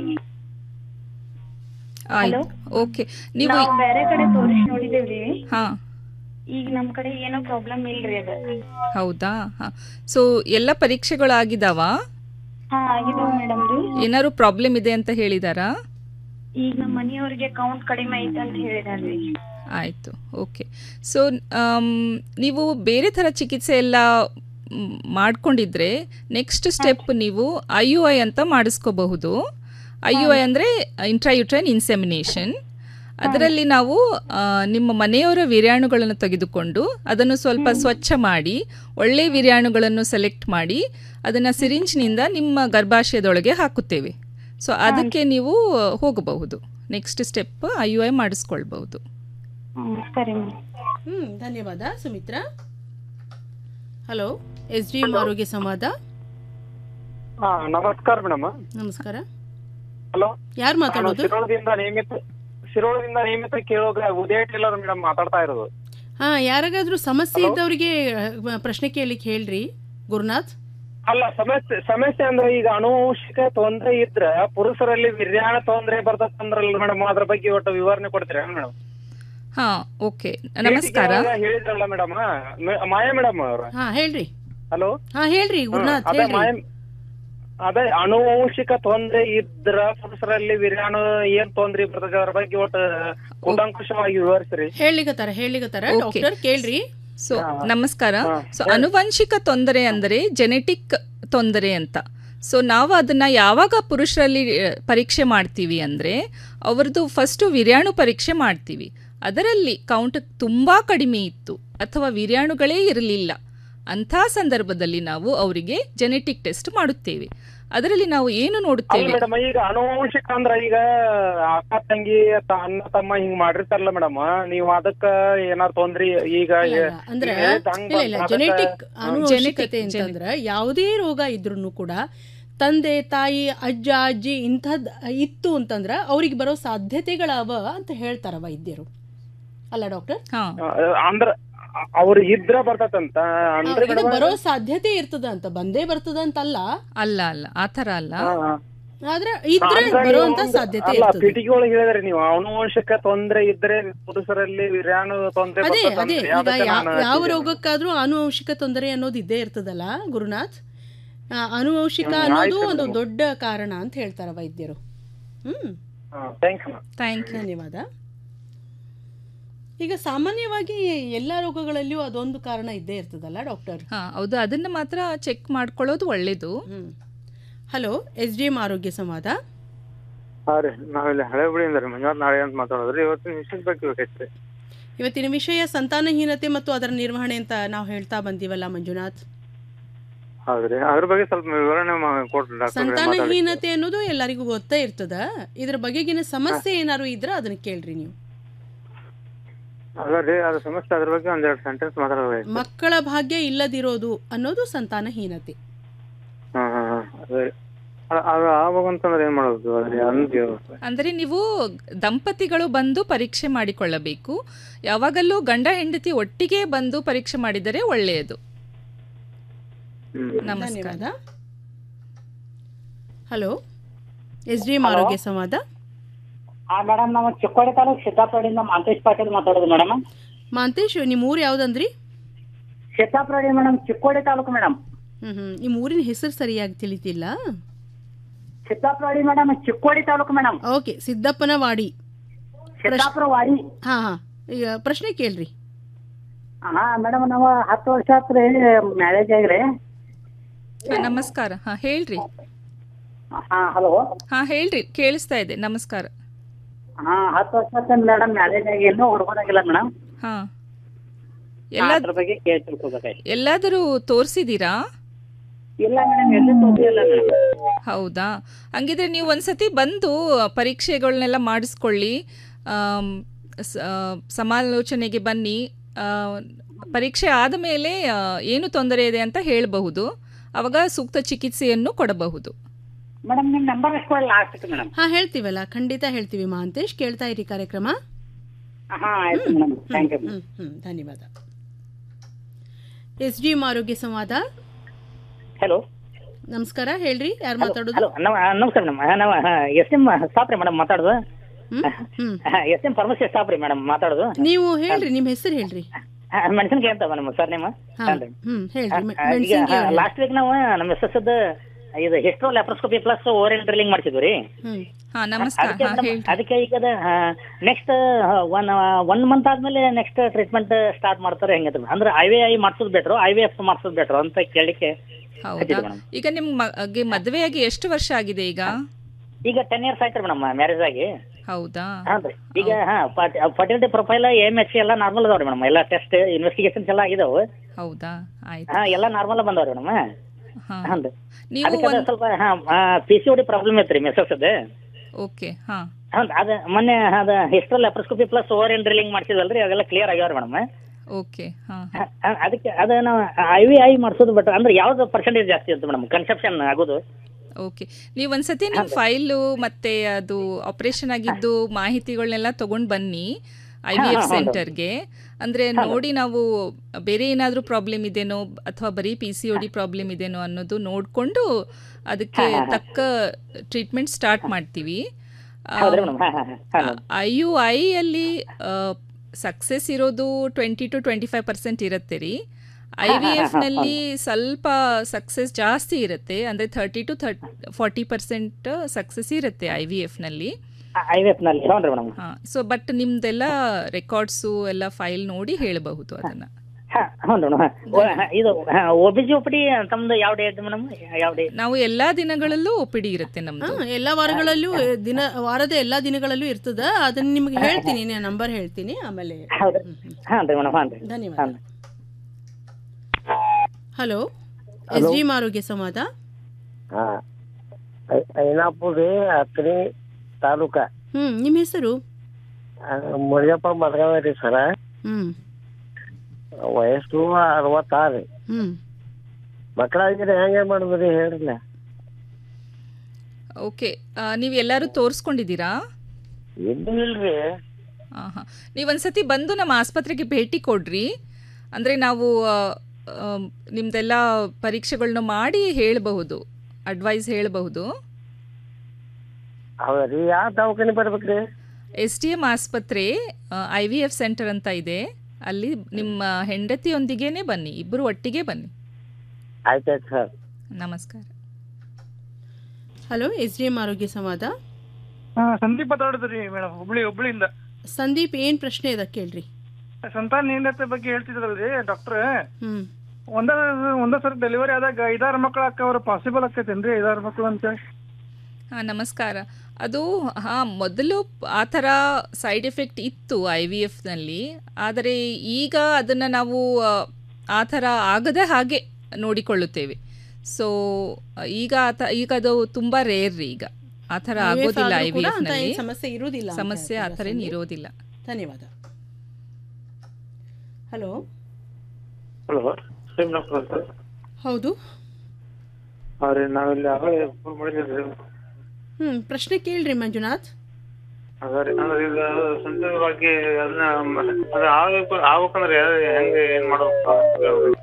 ಆಯ್ತು ಓಕೆ ನೀವು ನಾವು ಬೇರೆ ಕಡೆ ತೋರಿಸಿ ನೋಡಿದೇವ್ರಿ ಹಾ ಈಗ ನಮ್ ಕಡೆ ಏನೋ ಪ್ರಾಬ್ಲಮ್ ಇಲ್ರಿ ಅದ ಹೌದಾ ಹಾ ಸೊ ಎಲ್ಲ ಪರೀಕ್ಷೆಗಳು ಆಗಿದಾವ ಹಾ ಆಗಿದಾವ ಮೇಡಮ್ ರೀ ಏನಾದ್ರು ಪ್ರಾಬ್ಲಮ್ ಇದೆ ಅಂತ ಹೇಳಿದಾರಾ ಈಗ ನಮ್ಮ ಮನೆಯವ್ರಿಗೆ ಕೌಂಟ್ ಕಡಿಮೆ ಐತೆ ಅಂತ ಹೇಳಿದಾರ್ರಿ ಆಯಿತು ಓಕೆ ಸೊ ನೀವು ಬೇರೆ ಥರ ಚಿಕಿತ್ಸೆ ಎಲ್ಲ ಮ್, ಮಾಡ್ಕೊಂಡಿದ್ರೆ ನೆಕ್ಸ್ಟ್ ಸ್ಟೆಪ್ ನೀವು ಐ ಯು ಐ ಅಂತ ಮಾಡಿಸ್ಕೋಬಹುದು ಐ ಯು ಐ ಅಂದರೆ ಇಂಟ್ರಾಯುಟ್ರೈನ್ ಇನ್ಸೆಮಿನೇಷನ್ ಅದರಲ್ಲಿ ನಾವು ಆ, ನಿಮ್ಮ ಮನೆಯವರ ವಿರ್ಯಾಣುಗಳನ್ನು ತೆಗೆದುಕೊಂಡು ಅದನ್ನು ಸ್ವಲ್ಪ ಸ್ವಚ್ಛ ಮಾಡಿ ಒಳ್ಳೆಯ ವಿರ್ಯಾಣುಗಳನ್ನು ಸೆಲೆಕ್ಟ್ ಮಾಡಿ ಅದನ್ನು ಸಿರಿಂಜ್ನಿಂದ ನಿಮ್ಮ ಗರ್ಭಾಶಯದೊಳಗೆ ಹಾಕುತ್ತೇವೆ ಸೊ ಅದಕ್ಕೆ ನೀವು ಹೋಗಬಹುದು next step I U I ಮಾಡಿಸ್ಕೊಳ್ಬಹುದು ಹ್ಮ್ ಸರಿ ಮೇಡಮ್ ಹ್ಮ್ ಧನ್ಯವಾದ Sumitra hello S D M ಆರೋಗ್ಯ ಸಂವಾದ ಹಾ ನಮಸ್ಕಾರ ಮೇಡಮ್ ನಮಸ್ಕಾರ ಹಲೋ ಯಾರು ನಾನು ಮಾತಾಡೋದು ಶಿರೋಳದಿಂದ ನಿಯಮಿತ ಶಿರೋಳದಿಂದ ನಿಯಮಿತ ಕೇಳೋಗ ಉದಯ ಟೇಲರ್ ಮೇಡಮ್ ಮಾತಾಡ್ತಾ ಇರೋದು ಹಾ ಯಾರಿಗಾದ್ರೂ ಸಮಸ್ಯೆ ಇದ್ದವರಿಗೆ ಅಹ್, ಪ್ರಶ್ನೆ ಕೇಳಲಿಕ್ಕೆ ಹೇಳ್ರಿ ಗುರುನಾಥ್ ಅಲ್ಲ ಸಮಸ್ಯೆ ಸಮಸ್ಯೆ ಅಂದ್ರೆ ಈಗ ಅನುವಂಶಿಕ ತೊಂದ್ರೆ ಇದ್ರ ಪುರುಷರಲ್ಲಿ ವಿರ್ಯಾಣ ತೊಂದ್ರೆ ಬರ್ತದಂದ್ರಲ್ಲ ಮೇಡಮ್ ಅದ್ರ ಬಗ್ಗೆ ಒಟ್ಟು ವಿವರಣೆ ಕೊಡ್ತೀರಾ ಮೇಡಮ್ ಹಾ ಓಕೆ ನಮಸ್ಕಾರ ಹೇಳಿದ್ರಲ್ಲ ಮೇಡಮ್ ಮಾಯಾ ಮೇಡಮ್ ಅವ್ರ ಹಾ ಹೇಳ್ರಿ ಹಲೋ ಹಾ ಹೇಳ್ರಿ ಗುರುನಾಥ್ ಅದೇ ಹೇಳ್ರಿ ಮಾಯ ಅದೇ ಅನುವಂಶಿಕ ತೊಂದ್ರೆ ಇದ್ರ ಪುರುಷರಲ್ಲಿ ವಿರ್ಯಾಣು ಏನ್ ತೊಂದ್ರೆ ಬರ್ತದೆ ಅದ್ರ ಬಗ್ಗೆ ಒಟ್ಟು ಕೂಲಂಕುಷವಾಗಿ ವಿವರಿಸ್ರಿ ಹೇಳಿಗತ್ತಾರ ಹೇಳಿಗತ್ತಾರ Okay. ಡಾಕ್ಟರ್ ಕೇಳ್ರಿ ಸೊ ನಮಸ್ಕಾರ ಸೊ ಅನುವಂಶಿಕ ತೊಂದರೆ ಅಂದರೆ ಜೆನೆಟಿಕ್ ತೊಂದರೆ ಅಂತ ಸೊ ನಾವು ಅದನ್ನ ಯಾವಾಗ ಪುರುಷರಲ್ಲಿ ಆ, ಪರೀಕ್ಷೆ ಮಾಡ್ತೀವಿ ಅಂದರೆ ಅವ್ರದ್ದು ಫಸ್ಟು ವಿರ್ಯಾಣು ಪರೀಕ್ಷೆ ಮಾಡ್ತೀವಿ ಅದರಲ್ಲಿ ಕೌಂಟ್ ತುಂಬ ಕಡಿಮೆ ಇತ್ತು ಅಥವಾ ವಿರ್ಯಾಣುಗಳೇ ಇರಲಿಲ್ಲ ಅಂಥ ಸಂದರ್ಭದಲ್ಲಿ ನಾವು ಅವರಿಗೆ ಜೆನೆಟಿಕ್ ಟೆಸ್ಟ್ ಮಾಡುತ್ತೇವೆ ಅದರಲ್ಲಿ ನಾವು ಏನು ಅಲ್ಲ ನೋಡುತ್ತೇವೆ ಮೇಡಮ್ ಈಗ ಅನುವಂಶಿಕ ಅಂದ್ರ ಈಗ ಅಕ್ಕ ತಂಗಿ ತ- ಅಣ್ಣ ತಮ್ಮ ಹಿಂಗ್ ಮಾಡಿರ್ತಾರಲ್ಲ ಮೇಡಮ್ ನೀವ್ ಅದಕ್ಕ ಏನಾರ ತೊಂದ್ರಿ ಈಗ ಅಲ್ಲ, ಅಲ್ಲ. ಅಂದ್ರೆ ಈಗ ಹೇಳಿದ್ ಹಂಗ್ ಇಲ್ಲ ಇಲ್ಲ ಅದಕ್ಕ- ಜೆನೆಟಿಕ್ ಹಾ. ಅನುವಂಶಿಕತೆ Genetic, ಅಂತಂದ್ರೆ ಯಾವುದೇ ರೋಗ ಇದ್ರೂ ಕೂಡ ತಂದೆ ತಾಯಿ ಅಜ್ಜ ಅಜ್ಜಿ ಇಂಥದ್ ಇತ್ತು ಅಂತಂದ್ರ ಅವ್ರಿಗೆ ಬರೋ ಸಾಧ್ಯತೆಗಳವ ಅಂತ ಹೇಳ್ತಾರ ವೈದ್ಯರು ಅಲ್ಲ ಡಾಕ್ಟರ್ ಹಾ ಅಂದ್ರ ಅವ್ರ ಇದ್ರ ಬರ್ತದಂತ ಅಂದ್ರೆ ಇದು ಮೇಡಮ್ ಬರೋ ಸಾಧ್ಯತೆ ಇರ್ತದ ಅಂತ ಬಂದೇ ಬರ್ತದ ಅಂತಲ್ಲ ಅಲ್ಲ ಅಲ್ಲ ಆ ಥರ ಅಲ್ಲ ಆದ್ರೆ ಇದ್ರೆ ಬರುವಂತ ಸಾಧ್ಯತೆ ಅಲ್ಲ ಇರ್ತದೆ ಪಿಟಿಗೆ ಒಳಗೆ ಹೇಳಿದ್ರಿ ನೀವು ಅನುವಂಶಿಕ ತೊಂದ್ರೆ ಇದ್ರೆ ಪುರುಷರಲ್ಲಿ ವಿರ್ಯಾಣು ತೊಂದ್ರೆ ಅದೇ ಬರ್ತದಂತ. ಅದೇ ಈಗ ಅದಕ್ಕೆ ಯಾ- ನಾನು ಯಾವ ಹಚ್ಚಿದೆ. ರೋಗಕ್ಕಾದ್ರೂ ಆನುವಂಶಿಕ ತೊಂದರೆ ಅನ್ನೋದು ಇದ್ದೇ ಇರ್ತದಲ್ಲ ಗುರುನಾಥ್ ಆ, ಆನುವಂಶಿಕ ಅನ್ನೋದು ಒಂದು ದೊಡ್ಡ ಕಾರಣ ಅಂತ ಹೇಳ್ತಾರ ವೈದ್ಯರು ಹ್ಮ್ ಥ್ಯಾಂಕ್ಸ್ ಮ್ಯಾಮ್ ಥ್ಯಾಂಕ್ ಯು ಧನ್ಯವಾದ ಈಗ ಸಾಮಾನ್ಯವಾಗಿ ಎಲ್ಲ ರೋಗಗಳಲ್ಲಿಯೂ ಅದೊಂದು ಕಾರಣ ಇದ್ದೇ ಇರ್ತದಲ್ಲ ಡಾಕ್ಟರ್ ಹಾಂ ಹೌದು ಅದನ್ನು ಮಾತ್ರ ಚೆಕ್ ಮಾಡ್ಕೊಳ್ಳೋದು ಒಳ್ಳೆಯದು ಹ್ಮ್ ಹಲೋ ಎಸ್ ಡಿ ಎಂ ಆರೋಗ್ಯ ಸಂವಾದ ಹಾಂ ರೀ ನಾವಿಲ್ಲಿ ಹಳೆ ಬಳಿಯಿಂದ ರೀ ಮಂಜುನಾಥ್ ನಾಳೆ ಅಂತ ಮಾತಾಡೋದ್ರಿ ಇವತ್ತಿನ ವಿಷಯದ ಬಗ್ಗೆ ಬೇಕೈತ್ರಿ ಇವತ್ತಿನ ವಿಷಯ ಸಂತಾನಹೀನತೆ ಮತ್ತು ಅದರ ನಿರ್ವಹಣೆ ಅಂತ ನಾವು ಹೇಳ್ತಾ ಬಂದೀವಲ್ಲ ಮಂಜುನಾಥ್ ಹೌದ್ರಿ ಅದ್ರ ಬಗ್ಗೆ ಸ್ವಲ್ಪ ವಿವರಣೆ ಮಾ- ಕೊಡ್ರಿ ಡಾಕ್ಟರ್ ಸಂತಾನಹೀನತೆ ಅನ್ನೋದು ಎಲ್ಲರಿಗೂ ಗೊತ್ತೇ ಇರ್ತದ ಇದ್ರ ಬಗೆಗಿನ ಸಮಸ್ಯೆ ಏನಾದ್ರು ಇದ್ರೆ ಅದನ್ನ ಕೇಳ್ರಿ ನೀವು ಅಲ್ಲ ರೀ ಅದ್ರ ಸಮಸ್ಯೆ ಅದ್ರ ಬಗ್ಗೆ ಒಂದೆರಡು ಸೆಂಟೆನ್ಸ್ ಮಾತಾಡೋದೈತಿ ಮಕ್ಕಳ ಭಾಗ್ಯ ಇಲ್ಲದಿರೋದು ಅನ್ನೋದು ಸಂತಾನಹೀನತೆ ಹಾಂ ಹಾಂ ಹಾಂ ಅದೇ ರೀ. ಅಲ್ಲ, ಅದು ಆಗ್ಬೇಕಂತಂದ್ರೆ ಏನ್ ಮಾಡೋದು ಅದ್ರಿ ಅಂದ್ರಿ ಅಂದರೆ ನೀವು ದಂಪತಿಗಳು ಬಂದು ಪರೀಕ್ಷೆ ಮಾಡಿಕೊಳ್ಳಬೇಕು ಯಾವಾಗಲೂ ಗಂಡ ಹೆಂಡತಿ ಒಟ್ಟಿಗೆ ಬಂದು ಪರೀಕ್ಷೆ ಮಾಡಿದರೆ ಒಳ್ಳೆಯದು ಹ್ಮ್ ನಮಸ್ಕಾರ ಧನ್ಯವಾದ ಹಲೋ ಎಸ್ ಡಿ ಎಂ ಆರೋಗ್ಯ ಸಂವಾದ ಹಾ ಮೇಡಮ್ ನಾವು ಚಿಕ್ಕೋಡಿ ತಾಲೂಕು ಸಿದ್ದಾಪುರದಿಂದ ಮಾಂತೇಶ್ ಪಾಟೀಲ್ ಮಾತಾಡೋದು ಮೇಡಮ್ ಮಾಂತೇಶ್ ನಿಮ್ಮ ಊರು ಯಾವ್ದಂದ್ರಿ ಸಿದ್ದಾಪುರ ಮೇಡಮ್ ಚಿಕ್ಕೋಡಿ ತಾಲೂಕು ಮೇಡಮ್ ಹ್ಮ್ ಹ್ಮ್ ನಿಮ್ಮ ಊರಿನ ಹೆಸರು ಸರಿಯಾಗಿ ತಿಳಿತಿಲ್ಲ Siddapura madam Chikkodi taluk madam okay Siddappanavadi Siddapurawadi ಹಾ ಹಾ ಈಗ ಪ್ರಶ್ನೆ ಕೇಳ್ರಿ ಹಾ ಮೇಡಮ್ ನಾವು ಹತ್ತು ವರ್ಷ ಆತ್ರಿ ಮ್ಯಾರೇಜ್ ಆಗ್ರಿ ಹಾ, ನಮಸ್ಕಾರ ಹಾಂ ಹೇಳ್ರಿ ಹಾ ಹಲೋ ಹಾಂ ಹೇಳ್ರಿ ಕೇಳಿಸ್ತಾ ಇದೆ ನಮಸ್ಕಾರ ಹಾ ಹತ್ತು ವರ್ಷ ಆತ ಮೇಡಮ್ ಮ್ಯಾರೇಜ್ ಆಗಿ ಇನ್ನೂ ಹುಡುಗರಾಗಿಲ್ಲ ಮೇಡಮ್ ಹಾಂ ಎಲ್ಲ ಅದ್ರ ಬಗ್ಗೆ ಕೇಳಿ ತಿಳ್ಕೊಬೇಕಾಯ್ತು ಎಲ್ಲಾದರೂ ತೋರಿಸಿದ್ದೀರಾ ಇಲ್ಲ ಮೇಡಮ್ ಎಲ್ಲಿ ತೋರಿಸಿಲ್ಲ ಮೇಡಮ್ ಹೌದಾ ಹಂಗಿದ್ರೆ ನೀವು ಒಂದ್ಸತಿ ಬಂದು ಪರೀಕ್ಷೆಗಳನ್ನೆಲ್ಲ ಮಾಡಿಸ್ಕೊಳ್ಳಿ ಆಮ್, ಸ- ಆ, ಸಮಾಲೋಚನೆಗೆ ಬನ್ನಿ ಆ, ಪರೀಕ್ಷೆ ಆದ ಮೇಲೆ ಆ, ಏನು ತೊಂದರೆ ಇದೆ ಅಂತ ಹೇಳಬಹುದು ಅವಾಗ ಸೂಕ್ತ ಚಿಕಿತ್ಸೆಯನ್ನು ಕೊಡಬಹುದು ಮೇಡಮ್ ನಿಮ್ ನಂಬರ್ ಎಷ್ಟು ಲಾಸ್ಟ್ ಮೇಡಮ್ ಹಾ ಹೇಳ್ತೀವಲ್ಲ ಖಂಡಿತ ಹೇಳ್ತೀವಿ ಮಹಾಂತೇಶ್ ಕೇಳ್ತಾ ಇರಿ ಕಾರ್ಯಕ್ರಮ ಹಾ ಆಯ್ತು ಮೇಡಮ್ ಥ್ಯಾಂಕ್ ಯು ಹ್ಮ್ ಹ್ಮ್ ಧನ್ಯವಾದ ಎಸ್ ಡಿ ಎಂ ಆರೋಗ್ಯ ಸಂವಾದ ಹಲೋ ನಮಸ್ಕಾರ ಹೇಳ್ರಿ ಯಾರು ಮಾತಾಡೋದು ಹಲೋ ನಮಸ್ಕಾರ ಮೇಡಮ್ ನಾವು ಎಸ್ ಎಂ ಸ್ಟಾಪ್ ರೀ ಮೇಡಮ್ ಮಾತಾಡೋದು ಹ್ಮ್ ಹ್ಮ್ ಎಸ್ ಎಂ ಫಾರ್ಮಸಿ ಸ್ಟಾಪ್ ರೀ ಮೇಡಮ್ ಮಾತಾಡೋದು ನೀವು ಹೇಳ್ರಿ ನಿಮ್ಮ ಹೆಸರು ಹೇಳ್ರಿ ಮೆಣಸಿನ್ಕಾಯಿ ಅಂತ ನಮ್ಮ ಸರ್ ನಿಮ್ಮ ಹಾ ಹಾನ್ರಿ. ಹ್ಮ್ ಹೇಳ್ರಿ ಮೆ- ಆ, ಈಗ ಮೆಣಸಿನ್ಕಾಯಿ ಲಾಸ್ಟ್ ವೀಕ್ ನಾವು ನಮ್ಮ ಎಸ್ ಎಸ್ ಇದು hystero laparoscopy plus ovarian drilling ಮಾಡ್ತಿದ್ವಿ ರೀ ಹ್ಮ್ ಹಾ ನಮಸ್ಕಾರ ಅದಕ್ಕೆ ಹಾ ಮೇಡಮ್, ಹೇಳ್ರಿ ಅದಕ್ಕೆ ಈಗ ನೆಕ್ಸ್ಟ್ ಒನ್ ಒನ್ ಮಂತ್ ಆದ್ಮೇಲೆ ನೆಕ್ಸ್ಟ್ ಟ್ರೀಟ್ಮೆಂಟ್ ಸ್ಟಾರ್ಟ್ ಮಾಡ್ತಾರೆ ಹೆಂಗೈತೆ ಅಂದ್ರೆ ಐ ವಿ ಐ ಮಾಡ್ಸೋದು ಬೆಟ್ರು ಐ ವಿ ಎಫ್ ಮಾಡ್ಸೋದು ಬೆಟ್ರು ಅಂತ ಕೇಳಲಿಕ್ಕೆ ಹೌದಾ ಹಚ್ಚಿದ್ದು ಮೇಡಮ್. ಈಗ ನಿಮ್ಮ ಮಗೆ ಮದುವೆಯಾಗಿ ಎಷ್ಟು ವರ್ಷ ಆಗಿದೆ ಈಗ ಈಗ ಟೆನ್ ಇಯರ್ಸ್ ಆಯ್ತು ಮೇಡಮ್ ಮ್ಯಾರೇಜ್ ಆಗಿ ಹೌದಾ ಹಾನ್ರಿ ಈಗ ಹಾ ಫರ್ಟಿಲಿಟಿ ಪ್ರೊಫೈಲ್ ಎಮ್ ಎಚ್ ಎಲ್ಲ ನಾರ್ಮಲ್ ಅದಾವ್ರಿ ಮೇಡಮ್ ಎಲ್ಲ ಟೆಸ್ಟ್ ಇನ್ವೆಸ್ಟಿಗೇಷನ್ಸ್ ಎಲ್ಲ ಆಗಿದಾವು ಹೌದಾ ಆಯ್ತು ಹಾ ಎಲ್ಲ ನಾರ್ಮಲ್ ಬಂದವ್ರಿ ಮೇಡಮ್ ಹಾ ಹಾನ್ರಿ ನೀವು ಅದಕ್ಕೆ ಅದ ಒಂದ್ ಸ್ವಲ್ಪ ಹಾ ಪಿ ಸಿ ಡಿ ಪ್ರಾಬ್ಲಮ್ ಐತ್ರಿ ಮೆಸಸ್ ಅದ ಓಕೆ ಹಾ ಹೌದು ಅದ ಮೊನ್ನೆ ಅದ ಹಿಸ್ಟ್ರಲ್ ಲ್ಯಾಪ್ರೋಸ್ಕೋಪಿ ಪ್ಲಸ್ ಓವರ್ ಏನ್ ಡ್ರಿಲ್ಲಿಂಗ್ ಮಾಡ್ಸಿದಲ್ರಿ ಅವೆಲ್ಲ ಕ್ಲಿಯರ್ ಆಗ್ಯಾವ್ರಿ ಮೇಡಮ್ ಓಕೆ ಹಾ ಅದಕ್ಕೆ ಅದ ನಾವು ಐ ವಿ ಐ ಮಾಡ್ಸೋದು ಬಟ್ ಅಂದ್ರೆ ಯಾವ್ದು ಪರ್ಸೆಂಟೇಜ್ ಜಾಸ್ತಿ ಅಂತ ಮೇಡಮ್ ಕನ್ಸೆಪ್ಷನ್ ಆಗೋದು ಓಕೆ ನೀವು ಒಂದ್ಸತಿ ನಿಮ್ಮ ಫೈಲು ಮತ್ತೆ ಅದು ಆಪರೇಷನ್ ಆಗಿದ್ದು ಮಾಹಿತಿಗಳನ್ನೆಲ್ಲ ತಗೊಂಡ್ ಬನ್ನಿ ಐ ವಿ ಎಫ್ ಸೆಂಟರ್ಗೆ ಅಂದ್ರೆ ನೋಡಿ ನಾವು ಬೇರೆ ಏನಾದರೂ ಪ್ರಾಬ್ಲಮ್ ಇದೆನೋ ಅಥವಾ ಬರೀ P C O D problem ಇದೆನೋ ಅನ್ನೋದು ನೋಡಿಕೊಂಡು ಅದಕ್ಕೆ ತಕ್ಕ ಟ್ರೀಟ್ಮೆಂಟ್ ಸ್ಟಾರ್ಟ್ ಮಾಡ್ತೀವಿ ಹೌದ್ರಿ ಮೇಡಮ್ ಹಾ ಹಾ ಹಾ ಐ ಯು ಐ ಅಲ್ಲಿ ಸಕ್ಸಸ್ ಇರೋದು twenty to twenty five percent ಇರುತ್ತೆ ರೀ ಐ ವಿ ಎಫ್ನಲ್ಲಿ ಸ್ವಲ್ಪ ಸಕ್ಸಸ್ ಜಾಸ್ತಿ ಇರುತ್ತೆ ಅಂದರೆ thirty to thirty forty percent success ಇರುತ್ತೆ ಐ ವಿ ಎಫ್ನಲ್ಲಿ ಐ ವಿ ಎಫ್ ನಲ್ಲಿ ಹೌದ್ರಿ ಮೇಡಮ್ ಹಾಂ ಸೊ ಬಟ್ ನಿಮ್ದೆಲ್ಲ ರೆಕಾರ್ಡ್ಸು ಎಲ್ಲ ಫೈಲ್ ನೋಡಿ ಹೇಳಬಹುದು ಅದನ್ನು ಹಾ ಹೌದು ಮೇಡಮ್ ಇದು ಒ ಬಿ ಜಿ ಒಪಡಿ ತಮ್ದು ಯಾವ ಡೇ ಐತೆ ಮೇಡಮ್ ಯಾವ ಡೇ ನಾವು ಎಲ್ಲ ದಿನಗಳಲ್ಲೂ ಒ ಪಿ ಡಿ ಇರುತ್ತೆ ನಮ್ಮದು ಹಾ ಎಲ್ಲಾ ವಾರಗಳಲ್ಲೂ ದಿನ ವಾರದ ಎಲ್ಲಾ ದಿನಗಳಲ್ಲೂ ಇರ್ತದ ಅದನ್ನ ನಿಮ್ಗೆ ಹೇಳ್ತೀನಿ ನಾನು ನಂಬರ್ ಹೇಳ್ತೀನಿ ಆಮೇಲೆ ಹೌದು ಹಾಂ ರೀ ಮೇಡಮ್ ಹಾಂ ರೀ ಧನ್ಯವಾದ ಹಲೋ ಎಸ್ ಡಿ ಎಂ ಆರೋಗ್ಯ ಸಂವಾದ ಹಾ ಐನಾಪುರ ರೀ ಹತ್ತನೇ ತಾಲೂಕ ಹ್ಮ್ ನಿಮ್ಮ ಹೆಸರು ಮುರಿಯಪ್ಪ ಮದ್ಗಾವ ರೀ ಸರ ಹ್ಮ್ ವಯಸ್ಸು ಅರವತ್ತಾರು ರೀ ಹ್ಮ್ ಮಕ್ಕಳಾಗಿದ್ರೆ ಹೆಂಗೆ ಮಾಡುದ್ರಿ ಹೇಳ್ರಲ್ಲ ಓಕೆ ನೀವು ಎಲ್ಲರೂ ತೋರಿಸ್ಕೊಂಡಿದ್ದೀರಾ ಇನ್ನೂ ಇಲ್ರಿ ಹಾಂ ಹಾಂ ನೀವು ಒಂದ್ಸತಿ ಬಂದು ನಮ್ಮ ಆಸ್ಪತ್ರೆಗೆ ಭೇಟಿ ಕೊಡ್ರಿ ಅಂದರೆ ನಾವು ಆ, ಆ, ನಿಮ್ದೆಲ್ಲ ಪರೀಕ್ಷೆಗಳನ್ನ ಮಾಡಿ ಹೇಳಬಹುದು ಅಡ್ವೈಸ್ ಹೇಳಬಹುದು ಹೌದ್ರಿ ಯಾವ ದವಾಖಾನೆ ಬರ್ಬೇಕ್ರಿ ಎಸ್ ಡಿ ಎಮ್ ಆಸ್ಪತ್ರೆ ಐ ವಿ ಎಫ್ ಸೆಂಟರ್ ಅಂತ ಇದೆ ಅಲ್ಲಿ ನಿಮ್ಮ ಹೆಂಡತಿಯೊಂದಿಗೇನೆ ಬನ್ನಿ ಇಬ್ಬರು ಒಟ್ಟಿಗೆ ಬನ್ನಿ ಆಯ್ತಾಯ್ತು ಸರ್ ನಮಸ್ಕಾರ ಹಲೋ ಎಸ್ ಡಿ ಎಂ ಆರೋಗ್ಯ ಸಂವಾದ ಹಾ ಸಂದೀಪ್ ಮಾತಾಡಿದ್ರಿ ಮೇಡಮ್ ಹುಬ್ಳಿ ಹುಬ್ಳಿಯಿಂದ ಸಂದೀಪ್ ಏನು ಪ್ರಶ್ನೆ ಇದೆ ಕೇಳ್ರಿ ಸಂತಾನಹೀನತೆ ಬಗ್ಗೆ ಹೇಳ್ತಿದ್ರಲ್ರಿ ಡಾಕ್ಟರ್ ಹ್ಞೂ ಒಂದ ಒಂದ ಸರಿ ಡೆಲಿವರಿ ಆದಾಗ ಐದಾರು ಮಕ್ಳು ಅಕ್ಕವ್ರ ಪಾಸಿಬಲ್ ಆಕೈತೇನ್ರಿ ಐದಾರು ಮಕ್ಳು ಅಂತೇಳಿ ಹಾಂ ನಮಸ್ಕಾರ ಅದು ಹಾಂ ಮೊದಲು ಆ ಥರ ಸೈಡ್ ಎಫೆಕ್ಟ್ ಇತ್ತು ಐ ವಿ ಎಫ್ನಲ್ಲಿ ಆದರೆ ಈಗ ಅದನ್ನು ನಾವು ಆ, ಆ ಥರ ಆಗದೆ ಹಾಗೆ ನೋಡಿಕೊಳ್ಳುತ್ತೇವೆ ಸೊ ಈಗ ಆ ತ ಈಗ ಅದು ತುಂಬ ರೇರ್ ರೀ ಈಗ ಆ ಥರ IVF ಆಗೋದಿಲ್ಲ ಐ ಆದ್ರೂ ವಿ ಕೂಡ ಅಂತ ಎಫ್ನಲ್ಲಿ ಏನ್ ಸಮಸ್ಯೆ ಇರುವುದಿಲ್ಲ ಅಂತ ಸಮಸ್ಯೆ ಆ ಹೇಳ್ತೀರಾ ಥರ ಏನು ಸಂದೀಪ್? ಇರೋದಿಲ್ಲ ಧನ್ಯವಾದ hello hello same doctor sir ಹೌದು ಹಾಂ ರೀ ನಾವಿಲ್ಲಿ ಆಗಲೇ ಫೋನ್ ಮಾಡಿದ್ದೀವಿ ರೀ ಹ್ಞೂ ಪ್ರಶ್ನೆ ಕೇಳ್ರಿ ಮಂಜುನಾಥ್ ಅದ ರೀ ಅಂದ್ರೆ ಈಗ ಸಂತೆ ಬಗ್ಗೆ ಅದನ್ನ ಅದು ಆಗ್ಬೇಕು ಆಗ್ಬೇಕಂದ್ರೆ ಹೆಂಗೆ ಏನು ಮಾಡ್ಬೇಕು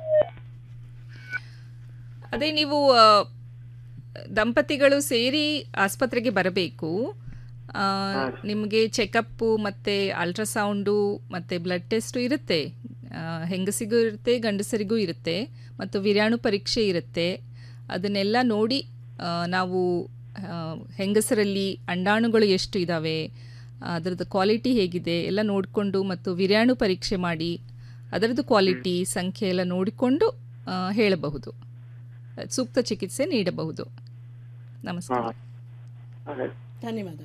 ಅದೇ ನೀವು ಆ, ದಂಪತಿಗಳು ಸೇರಿ ಆಸ್ಪತ್ರೆಗೆ ಬರಬೇಕು ಆ, ನಿಮಗೆ ಚೆಕಪ್ಪು ಮತ್ತು ಅಲ್ಟ್ರಾಸೌಂಡು ಮತ್ತು ಬ್ಲಡ್ ಟೆಸ್ಟು ಇರುತ್ತೆ ಆ, ಹೆಂಗಸಿಗೂ ಇರುತ್ತೆ ಗಂಡಸರಿಗೂ ಇರುತ್ತೆ ಮತ್ತು ವಿರಾಣು ಪರೀಕ್ಷೆ ಇರುತ್ತೆ ಅದನ್ನೆಲ್ಲ ನೋಡಿ ಆ, ನಾವು ಆ, ಹೆಂಗಸರಲ್ಲಿ ಅಂಡಾಣುಗಳು ಎಷ್ಟು ಇದ್ದಾವೆ ಅದರದ್ದು ಕ್ವಾಲಿಟಿ ಹೇಗಿದೆ ಎಲ್ಲ ನೋಡಿಕೊಂಡು ಮತ್ತು ವಿರಾಣು ಪರೀಕ್ಷೆ ಮಾಡಿ ಅದರದ್ದು ಕ್ವಾಲಿಟಿ ಸಂಖ್ಯೆ ಎಲ್ಲ ನೋಡಿಕೊಂಡು ಆ, ಹೇಳಬಹುದು ಸೂಕ್ತ ಚಿಕಿತ್ಸೆ ನೀಡಬಹುದು ನಮಸ್ಕಾರ ಧನ್ಯವಾದ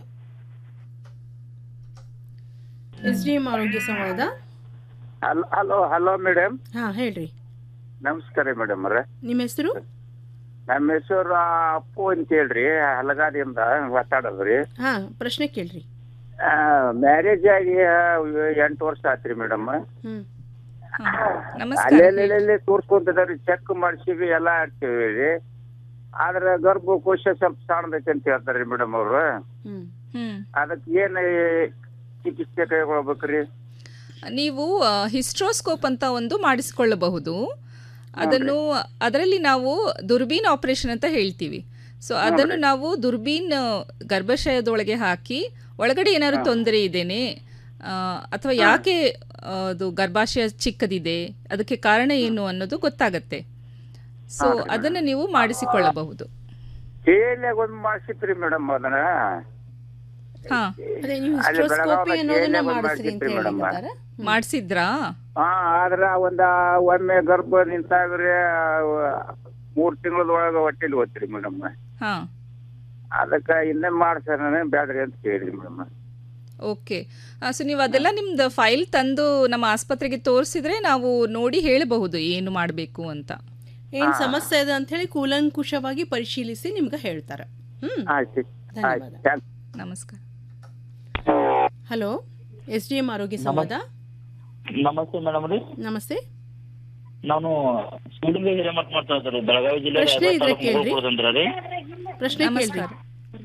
ಎಸ್ ಡಿ ಎಂ ಆರೋಗ್ಯ ಸಂವಾದ ಹಲೋ ಹಲೋ ಹಲೋ ಮೇಡಮ್ ಹಾಂ ಹೇಳ್ರಿ ನಮಸ್ಕಾರ ಮೇಡಮ್ ಅವ್ರೆ ನಿಮ್ಮ ಹೆಸರು ನಮ್ಮ ಹೆಸರು ಅಪ್ಪು ಅಂತ ಹೇಳ್ರಿ ಹಲಗಾದಿಂದ ಮಾತಾಡೋದ್ರಿ ಹಾಂ ಪ್ರಶ್ನೆ ಕೇಳ್ರಿ ಮ್ಯಾರೇಜ್ ಆಗಿ ಎಂಟು ವರ್ಷ ಆತ್ರಿ ಮೇಡಮ್ ಹ್ಞೂ ನಮಸ್ಕಾರ ಅಲ್ಲೆಲ್ಲಿ ತೋರ್ಸ್ಕೊಂತಿದಾರಿ ಚೆಕ್ ಮಾಡ್ಸಿವಿ ಎಲ್ಲ ಆಗ್ತೀವಿ ರೀ ಆದ್ರೆ ಗರ್ಭಕೋಶ ಸ್ವಲ್ಪ ಸಣ್ಣದೈತೆ ಅಂತ ಹೇಳ್ತಾರ್ರಿ ಮೇಡಮ್ ಅವ್ರು ಹ್ಞೂ ಹ್ಮ್ ಅದಕ್ಕೆ ಏನ್ ಚಿಕಿತ್ಸೆ ಕೈಗೊಳ್ಬೇಕ್ರಿ ನೀವು ಹಿಸ್ಟ್ರೋಸ್ಕೋಪ್ ಅಂತ ಒಂದು ಮಾಡಿಸಿಕೊಳ್ಳಬಹುದು ಅದನ್ನು ಅದರಲ್ಲಿ ನಾವು ದುರ್ಬೀನ್ ಆಪರೇಷನ್ ಅಂತ ಹೇಳ್ತೀವಿ ಸೊ ಅದನ್ನು ನಾವು ದುರ್ಬೀನ್ ಆ, ಗರ್ಭಾಶಯದೊಳಗೆ ಹಾಕಿ ಒಳಗಡೆ ಏನಾದ್ರು ತೊಂದರೆ ಇದೇನೆ ಆ, ಅಥವಾ ಯಾಕೆ ಆ, ಅದು ಗರ್ಭಾಶಯ ಚಿಕ್ಕದಿದೆ ಅದಕ್ಕೆ ಕಾರಣ ಏನು ಅನ್ನೋದು ಗೊತ್ತಾಗತ್ತೆ ಸೊ ಅದನ್ನು ನೀವು ಮಾಡಿಸಿಕೊಳ್ಳಬಹುದು ಕೇಳಿಯಾಗ ಒಂದ್ ಮಾಡ್ಸಿತ್ರಿ ಮೇಡಮ್ ಅದನ್ನ ಹಾ ಅದೇ ನೀವು ಅಲ್ಲಿ ಹಿಸ್ಟ್ರೋಸ್ಕೋಪಿ ಬೆಳಗಾವಿ ಅನ್ನೋದನ್ನ ಕೇಳಿಯಾಗ ಒಂದ್ ಮಾಡಿಸ್ರಿ ಅಂತ ಮಾಡ್ಸಿತ್ರಿ ಮೇಡಮ್ ಹೇಳಿದ್ದಾರೆ ಮಾಡಿಸಿದ್ರಾ ಹಾ ಆದ್ರ ಒಂದ ಒಮ್ಮೆ ಗರ್ಭ ನಿಂತಾಗ್ರಿ ಮೂರ್ ತಿಂಗಳದೊಳಗ ಹೊಟ್ಟೆಲಿ ಓದ್ತೀರಿ ಮೇಡಮ್ ಹಾ ಅದಕ್ಕ ಇನ್ನೇ ಮಾಡ್ಸೋಣ ಬ್ಯಾಡ್ರಿ ಅಂತ ಕೇಳಿದ್ರಿ ಮೇಡಮ್ ಓಕೆ ಸೊ ನೀವು ಅದೆಲ್ಲ ನಿಮ್ದು ಫೈಲ್ ತಂದು ನಮ್ಮ ಆಸ್ಪತ್ರೆಗೆ ತೋರಿಸಿದ್ರೆ ನಾವು ನೋಡಿ ಹೇಳಬಹುದು ಏನು ಮಾಡಬೇಕು ಅಂತ ಏನ್ ಸಮಸ್ಯೆ ಇದೆ ಅಂತ ಹೇಳಿ ಕೂಲಂಕುಷವಾಗಿ ಪರಿಶೀಲಿಸಿ ನಿಮ್ಗೆ ಹೇಳ್ತಾರೆ ಹ್ಮ್ ಆಯ್ತು ಧನ್ಯವಾದ ಥ್ಯಾಂಕ್ ನಮಸ್ಕಾರ ಹಲೋ ಎಸ್ ಡಿ ಎಂ ಆರೋಗ್ಯ ಸಂವಾದ ನಮಸ್ತೆ ಮೇಡಮ್ ರೀ ನಮಸ್ತೆ ನಾನು ಸ್ಕೂಲಿಂದ ಹಿರೇಮಠ ಮಾಡ್ತಾ ಇದ್ದಾರೆ ಬೆಳಗಾವಿ ಜಿಲ್ಲೆ ಪ್ರಶ್ನೆ ಇದ್ರೆ ರಾಯಬಾಗ ತಾಲೂಕು ಕೇಳ್ರಿ. ಮುಗುಳ್ಕೋದಂದ್ರ ರೀ ಪ್ರಶ್ನೆ ಕೇಳ್ರಿ ನಮಸ್ಕಾರ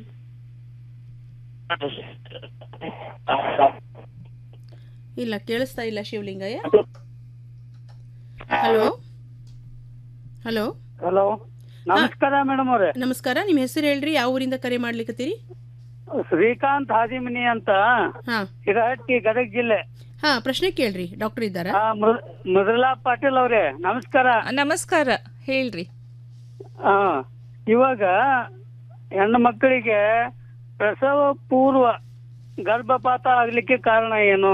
ಇಲ್ಲ ಕೇಳಿಸ್ತಾ ಇಲ್ಲ ಶಿವಲಿಂಗಯ್ಯ ಹಲೋ ಹಲೋ ಹಲೋ ನಮಸ್ಕಾರ ಮೇಡಮ್ ಅವ್ರೆ ನಮಸ್ಕಾರ ನಿಮ್ಮ ಹೆಸರು ಹೇಳ್ರಿ ಯಾವ ಊರಿಂದ ಕರೆ ಮಾಡ್ಲಿಕತ್ತೀರಿ ಶ್ರೀಕಾಂತ್ ಹಾದಿಮನಿ ಅಂತ ಹಾ ಹಿರಹಟ್ಟಿ ಗದಗ ಜಿಲ್ಲೆ ಹಾ ಪ್ರಶ್ನೆ ಕೇಳ್ರಿ ಡಾಕ್ಟರ್ ಇದ್ದಾರಾ ಆ, ಮೃ- ಮೃದುಲಾ ಪಾಟೀಲ್ ಅವ್ರೆ ನಮಸ್ಕಾರ ಆ, ನಮಸ್ಕಾರ ಹೇಳ್ರಿ ಆ, ಇವಾಗ ಹೆಣ್ಣು ಮಕ್ಕಳಿಗೆ ಪ್ರಸವ ಪೂರ್ವ ಗರ್ಭಪಾತ ಆಗ್ಲಿಕ್ಕೆ ಕಾರಣ ಏನು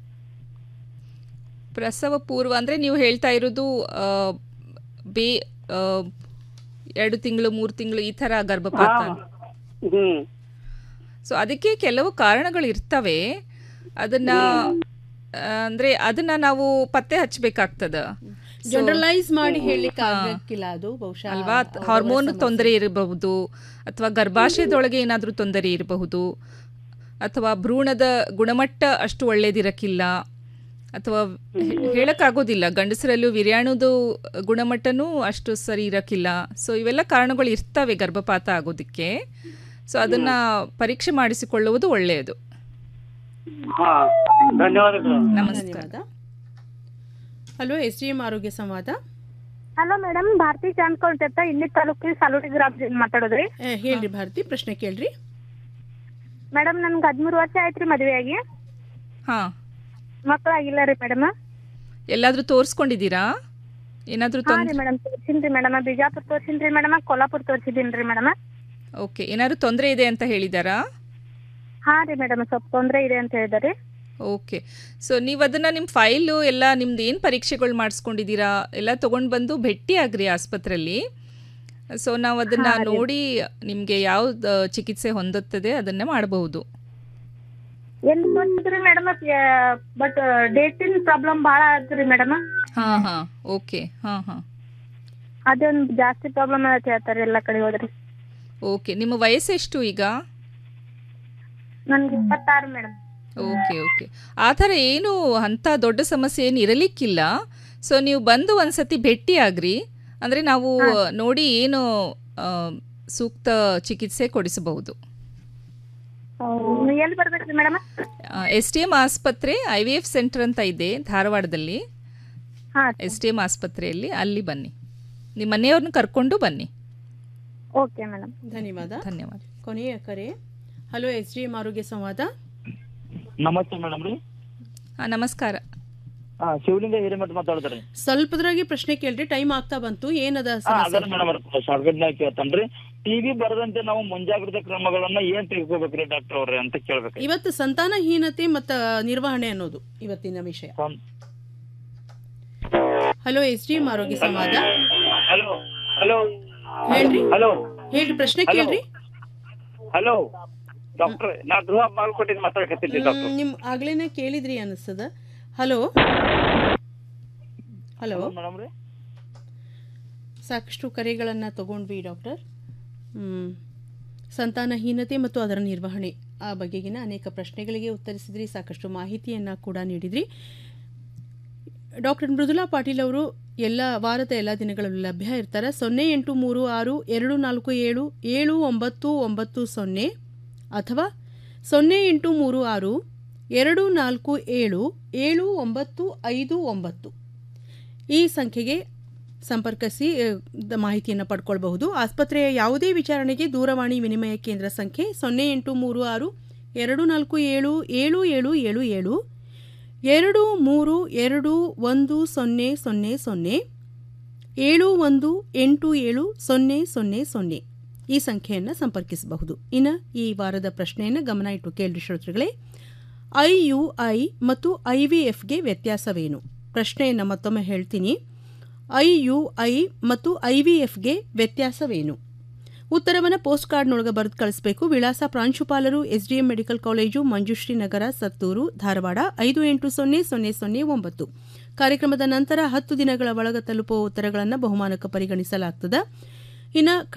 ಪ್ರಸವ ಪೂರ್ವ ಅಂದರೆ ನೀವು ಹೇಳ್ತಾ ಇರೋದು ಆ, ಬೇ ಆ, ಎರಡು ತಿಂಗಳು ಮೂರು ತಿಂಗಳು ಈ ಥರ ಗರ್ಭಪಾತ ಹ್ಮ್ ಸೊ ಅದಕ್ಕೆ ಕೆಲವು ಕಾರಣಗಳು ಇರ್ತವೆ ಅದನ್ನ ಆ, ಅಂದ್ರೆ ಅದನ್ನ ನಾವು ಪತ್ತೆ ಹಚ್ಚಬೇಕಾಗ್ತದ ಜನರಲೈಸ್ ಮಾಡಿ ಹೇಳಲಿಕ್ಕೆ ಆಗಕ್ಕಿಲ್ಲ ಅದು ಬಹುಶಃ ಅಲ್ವಾ ಹಾರ್ಮೋನ್ ತೊಂದರೆ ಇರಬಹುದು ಅಥವಾ ಗರ್ಭಾಶಯದೊಳಗೆ ಏನಾದರೂ ತೊಂದರೆ ಇರಬಹುದು ಅಥವಾ ಭ್ರೂಣದ ಗುಣಮಟ್ಟ ಅಷ್ಟು ಒಳ್ಳೇದಿರಕ್ಕಿಲ್ಲ ಅಥವಾ ಹೇ- ಹೇಳಕ್ಕಾಗೋದಿಲ್ಲ ಗಂಡಸರಲ್ಲೂ ವಿರ್ಯಾಣುದು ಗುಣಮಟ್ಟನೂ ಅಷ್ಟು ಸರಿ ಇರಕ್ಕಿಲ್ಲ ಸೊ ಇವೆಲ್ಲ ಕಾರಣಗಳು ಇರ್ತವೆ ಗರ್ಭಪಾತ ಆಗೋದಕ್ಕೆ ಸೊ ಅದನ್ನ ಪರೀಕ್ಷೆ ಮಾಡಿಸಿಕೊಳ್ಳುವುದು ಒಳ್ಳೆಯದು ಹಾ ಧನ್ಯವಾದಗಳು ನಮಸ್ಕಾರ ಧನ್ಯವಾದ ಹಲೋ ಎಸ್ ಡಿ ಎಂ ಆರೋಗ್ಯ ಸಂವಾದ ಹಲೋ ಮೇಡಮ್ ಭಾರತಿ ಚಾಂದ್ಕೋಟ್ ಅಂತ ಇಲ್ಲಿ ತಾಲೂಕಿನ ಸಾಲುಟಿ ಗ್ರಾಮ ಮಾತಾಡೋದ್ರಿ ಏ, ಹೇಳ್ರಿ ಭಾರತಿ ಪ್ರಶ್ನೆ ಕೇಳ್ರಿ ಮೇಡಮ್ ನನ್ಗೆ ಹದಿಮೂರು ವರ್ಷ ಆಯ್ತ್ರಿ ಮದುವೆ ಆಗಿ ಹಾ ಮಕ್ಕಳಾಗಿಲ್ಲ ರೀ ಮೇಡಮ್ ಎಲ್ಲಾದ್ರೂ ತೋರಿಸ್ಕೊಂಡಿದ್ದೀರಾ ಏನಾದರೂ ಹಾ ತೊಂದರೆ ರೀ ಮೇಡಮ್ ತೋರ್ಸಿನ್ರಿ ಮೇಡಮ್ ಬಿಜಾಪುರ್ ತೋರ್ಸಿನ್ರಿ ಮೇಡಮ್ ಕೊಲ್ಲಾಪುರ್ ತೋರ್ಸಿದೀನ್ರಿ ಮೇಡಮ್ ಓಕೆ ಏನಾದ್ರು ತೊಂದರೆ ಇದೆ ಅಂತ ಹೇಳಿದಾರಾ ಹಾ ರೀ ಮೇಡಮ್ ಸ್ವಲ್ಪ ತೊಂದರೆ ಇದೆ ಅಂತ ಹೇಳಿದಾರೆ ಓಕೆ ಸೊ ನೀವು ಅದನ್ನು ನಿಮ್ಮ ಫೈಲು ಎಲ್ಲ ನಿಮ್ದು ಏನು ಪರೀಕ್ಷೆಗಳು ಮಾಡಿಸ್ಕೊಂಡಿದ್ದೀರಾ ಎಲ್ಲ ತೊಗೊಂಡು ಬಂದು ಭೇಟಿ ಆಗ್ರಿ ಆಸ್ಪತ್ರೆಯಲ್ಲಿ ಸೊ ನಾವು ಅದನ್ನು ನೋಡಿ ನಿಮಗೆ ಯಾವ್ದು ಚಿಕಿತ್ಸೆ ಹೊಂದುತ್ತದೆ ಅದನ್ನೇ ಮಾಡಬಹುದು ಎಲ್ಲಿ ತೋರಿಸಿದ್ರಿ ಮೇಡಮ್ ಬಟ್ ಡೇಟಿನ ಪ್ರಾಬ್ಲಮ್ ಭಾಳ ಆತ್ರಿ ಮೇಡಮ್ ಹಾಂ ಹಾಂ ಓಕೆ ಹಾಂ ಹಾಂ ಅದೊಂದು ಜಾಸ್ತಿ ಪ್ರಾಬ್ಲಮ್ ಅಂತ ಹೇಳ್ತಾರೆ ಎಲ್ಲ ಕಡೆ ಹೋದ್ರಿ ಓಕೆ ನಿಮ್ಮ ವಯಸ್ಸೆಷ್ಟು ಈಗ ನನ್ಗೆ ಇಪ್ಪತ್ತಾರು ಮೇಡಮ್ ಓಕೆ ಓಕೆ ಆ ಥರ ಏನು ಅಂಥ ದೊಡ್ಡ ಸಮಸ್ಯೆ ಏನು ಇರಲಿಕ್ಕಿಲ್ಲ ಸೊ ನೀವು ಬಂದು ಒಂದ್ಸತಿ ಭೇಟಿ ಆಗ್ರಿ ಅಂದರೆ ನಾವು ನೋಡಿ ಏನು ಆ, ಸೂಕ್ತ ಚಿಕಿತ್ಸೆ ಕೊಡಿಸಬಹುದು ಎಲ್ಲಿ ಬರ್ಬೇಕ್ರಿ ಮೇಡಮ್ ಎಸ್ ಟಿ ಎಮ್ ಆಸ್ಪತ್ರೆ ಐ ವಿ ಎಫ್ ಸೆಂಟರ್ ಅಂತ ಇದೆ ಧಾರವಾಡದಲ್ಲಿ ಹಾ ಎಸ್ ಟಿ ಎಮ್ ಆಸ್ಪತ್ರೆಯಲ್ಲಿ ಅಲ್ಲಿ ಬನ್ನಿ ನಿಮ್ಮ ಮನೆಯವ್ರನ್ನ ಕರ್ಕೊಂಡು ಬನ್ನಿ ಓಕೆ ಮೇಡಮ್ ಧನ್ಯವಾದ ಧನ್ಯವಾದ ಕೊನೆಯ ಕರೆ ಹಲೋ ಎಸ್ ಡಿ ಎಂ ಆರೋಗ್ಯ ಸಂವಾದ ನಮಸ್ತೆ ಮೇಡಮ್ ರೀ ಹಾಂ ನಮಸ್ಕಾರ ಹಾ ಶಿವಲಿಂಗ ಹಿರೇಮಠ ಮಾತಾಡ್ತಾರೆ ಸ್ವಲ್ಪದ್ರಾಗೆ ಪ್ರಶ್ನೆ ಕೇಳ್ರಿ ಟೈಮ್ ಆಗ್ತಾ ಬಂತು ಏನದ ಹಾ ಸಮಸ್ಯೆ ಅದನ್ನ ಮೇಡಮ್ ಶಾರ್ಟ್ಕಟ್ ನಾಗ ಕೇಳ್ತಾನ್ರಿ ಟಿವಿ ಬರದಂತೆ ನಾವು ಮುಂಜಾಗ್ರತಾ ಕ್ರಮಗಳನ್ನ ಏನ್ ತೆಗೆದುಕೋಬೇಕ್ರಿ ಡಾಕ್ಟರ್ ಅವ್ರೆ ಅಂತ ಕೇಳ್ಬೇಕ್ರಿ ಇವತ್ತು ಸಂತಾನಹೀನತೆ ಮತ್ತು ನಿರ್ವಹಣೆ ಅನ್ನೋದು ಇವತ್ತಿನ ವಿಷಯ ಸಂ- ಹಲೋ ಎಸ್ ಡಿ ಎಂ ಆರೋಗ್ಯ ಸಂವಾದ ಹಲೋ ಹಲೋ ಹೇಳ್ರಿ ಹಲೋ ಹೇಳ್ರಿ ಪ್ರಶ್ನೆ Hello. ಕೇಳ್ರಿ ಹಲೋ ಡಾಕ್ಟರ್ ನಾ ಧ್ರುವ ಮಾಲ್ಕೋಟಿಂದ ಮಾತಾಡಕತ್ತಿದ್ದೆ ಡಾಕ್ಟರ್ ಹ್ಮ್, ನಿಮ್ ಆಗ್ಲೇನೆ ಕೇಳಿದ್ರಿ ಅನಿಸ್ತದ ಹಲೋ ಹಲೋ ಮೇಡಮ್ ರೀ ಸಾಕಷ್ಟು ಕರೆಗಳನ್ನು ತಗೊಂಡ್ವಿ ಡಾಕ್ಟರ್ ಹ್ಮ್. ಸಂತಾನಹೀನತೆ ಮತ್ತು ಅದರ ನಿರ್ವಹಣೆ ಆ ಬಗೆಗಿನ ಅನೇಕ ಪ್ರಶ್ನೆಗಳಿಗೆ ಉತ್ತರಿಸಿದ್ರಿ ಸಾಕಷ್ಟು ಮಾಹಿತಿಯನ್ನು ಕೂಡ ನೀಡಿದ್ರಿ ಡಾಕ್ಟರ್ ಮೃದುಲಾ ಪಾಟೀಲ್ ಅವರು ಎಲ್ಲ ವಾರದ ಎಲ್ಲ ದಿನಗಳಲ್ಲೂ ಲಭ್ಯ ಇರ್ತಾರೆ ಸೊನ್ನೆ ಎಂಟು ಮೂರು ಆರು ಎರಡು ನಾಲ್ಕು ಏಳು ಏಳು ಒಂಬತ್ತು ಒಂಬತ್ತು ಸೊನ್ನೆ ಅಥವಾ ಸೊನ್ನೆ ಎಂಟು ಮೂರು ಆರು ಎರಡು ನಾಲ್ಕು ಏಳು ಏಳು ಒಂಬತ್ತು ಐದು ಒಂಬತ್ತು ಈ ಸಂಖ್ಯೆಗೆ ಸಂಪರ್ಕಿಸಿ ಅ, ದ- ಮಾಹಿತಿಯನ್ನು ಪಡ್ಕೊಳ್ಬಹುದು ಆಸ್ಪತ್ರೆಯ ಯಾವುದೇ ವಿಚಾರಣೆಗೆ ದೂರವಾಣಿ ವಿನಿಮಯ ಕೇಂದ್ರ ಸಂಖ್ಯೆ ಸೊನ್ನೆ ಎಂಟು ಮೂರು ಆರು ಎರಡು ನಾಲ್ಕು ಏಳು ಏಳು ಏಳು ಏಳು ಏಳು ಎರಡು ಮೂರು ಎರಡು ಒಂದು ಸೊನ್ನೆ ಸೊನ್ನೆ ಸೊನ್ನೆ ಏಳು ಒಂದು ಎಂಟು ಏಳು ಸೊನ್ನೆ ಸೊನ್ನೆ ಸೊನ್ನೆ ಈ ಸಂಖ್ಯೆಯನ್ನು ಸಂಪರ್ಕಿಸಬಹುದು ಇನ್ನು ಈ ವಾರದ ಪ್ರಶ್ನೆಯನ್ನು ಗಮನ ಇಟ್ಟು ಕೇಳ್ರಿ ಶ್ರೋತೃಗಳೇ ಐ ಯು ಐ ಮತ್ತು ಐ ವಿ ಎಫ್ಗೆ ವ್ಯತ್ಯಾಸವೇನು ಪ್ರಶ್ನೆಯನ್ನು ಮತ್ತೊಮ್ಮೆ ಹೇಳ್ತೀನಿ ಐ ಯು ಐ ಮತ್ತು ಐ ವಿ ಎಫ್ಗೆ ವ್ಯತ್ಯಾಸವೇನು ಉತ್ತರವನ್ನು ಪೋಸ್ಟ್ ಕಾರ್ಡ್ನೊಳಗೆ ಬರೆದು ಕಳಿಸಬೇಕು ವಿಳಾಸ ಪ್ರಾಂಶುಪಾಲರು SDM medical college Manjushree Nagar Sattur Dharwad ಐದು ಎಂಟು ಸೊನ್ನೆ ಸೊನ್ನೆ ಸೊನ್ನೆ ಒಂಬತ್ತು ಕಾರ್ಯಕ್ರಮದ ನಂತರ ಹತ್ತು ದಿನಗಳ ಒಳಗೆ ತಲುಪುವ ಉತ್ತರಗಳನ್ನು ಬಹುಮಾನಕ್ಕೆ ಪರಿಗಣಿಸಲಾಗ್ತದೆ ಇನ್ನು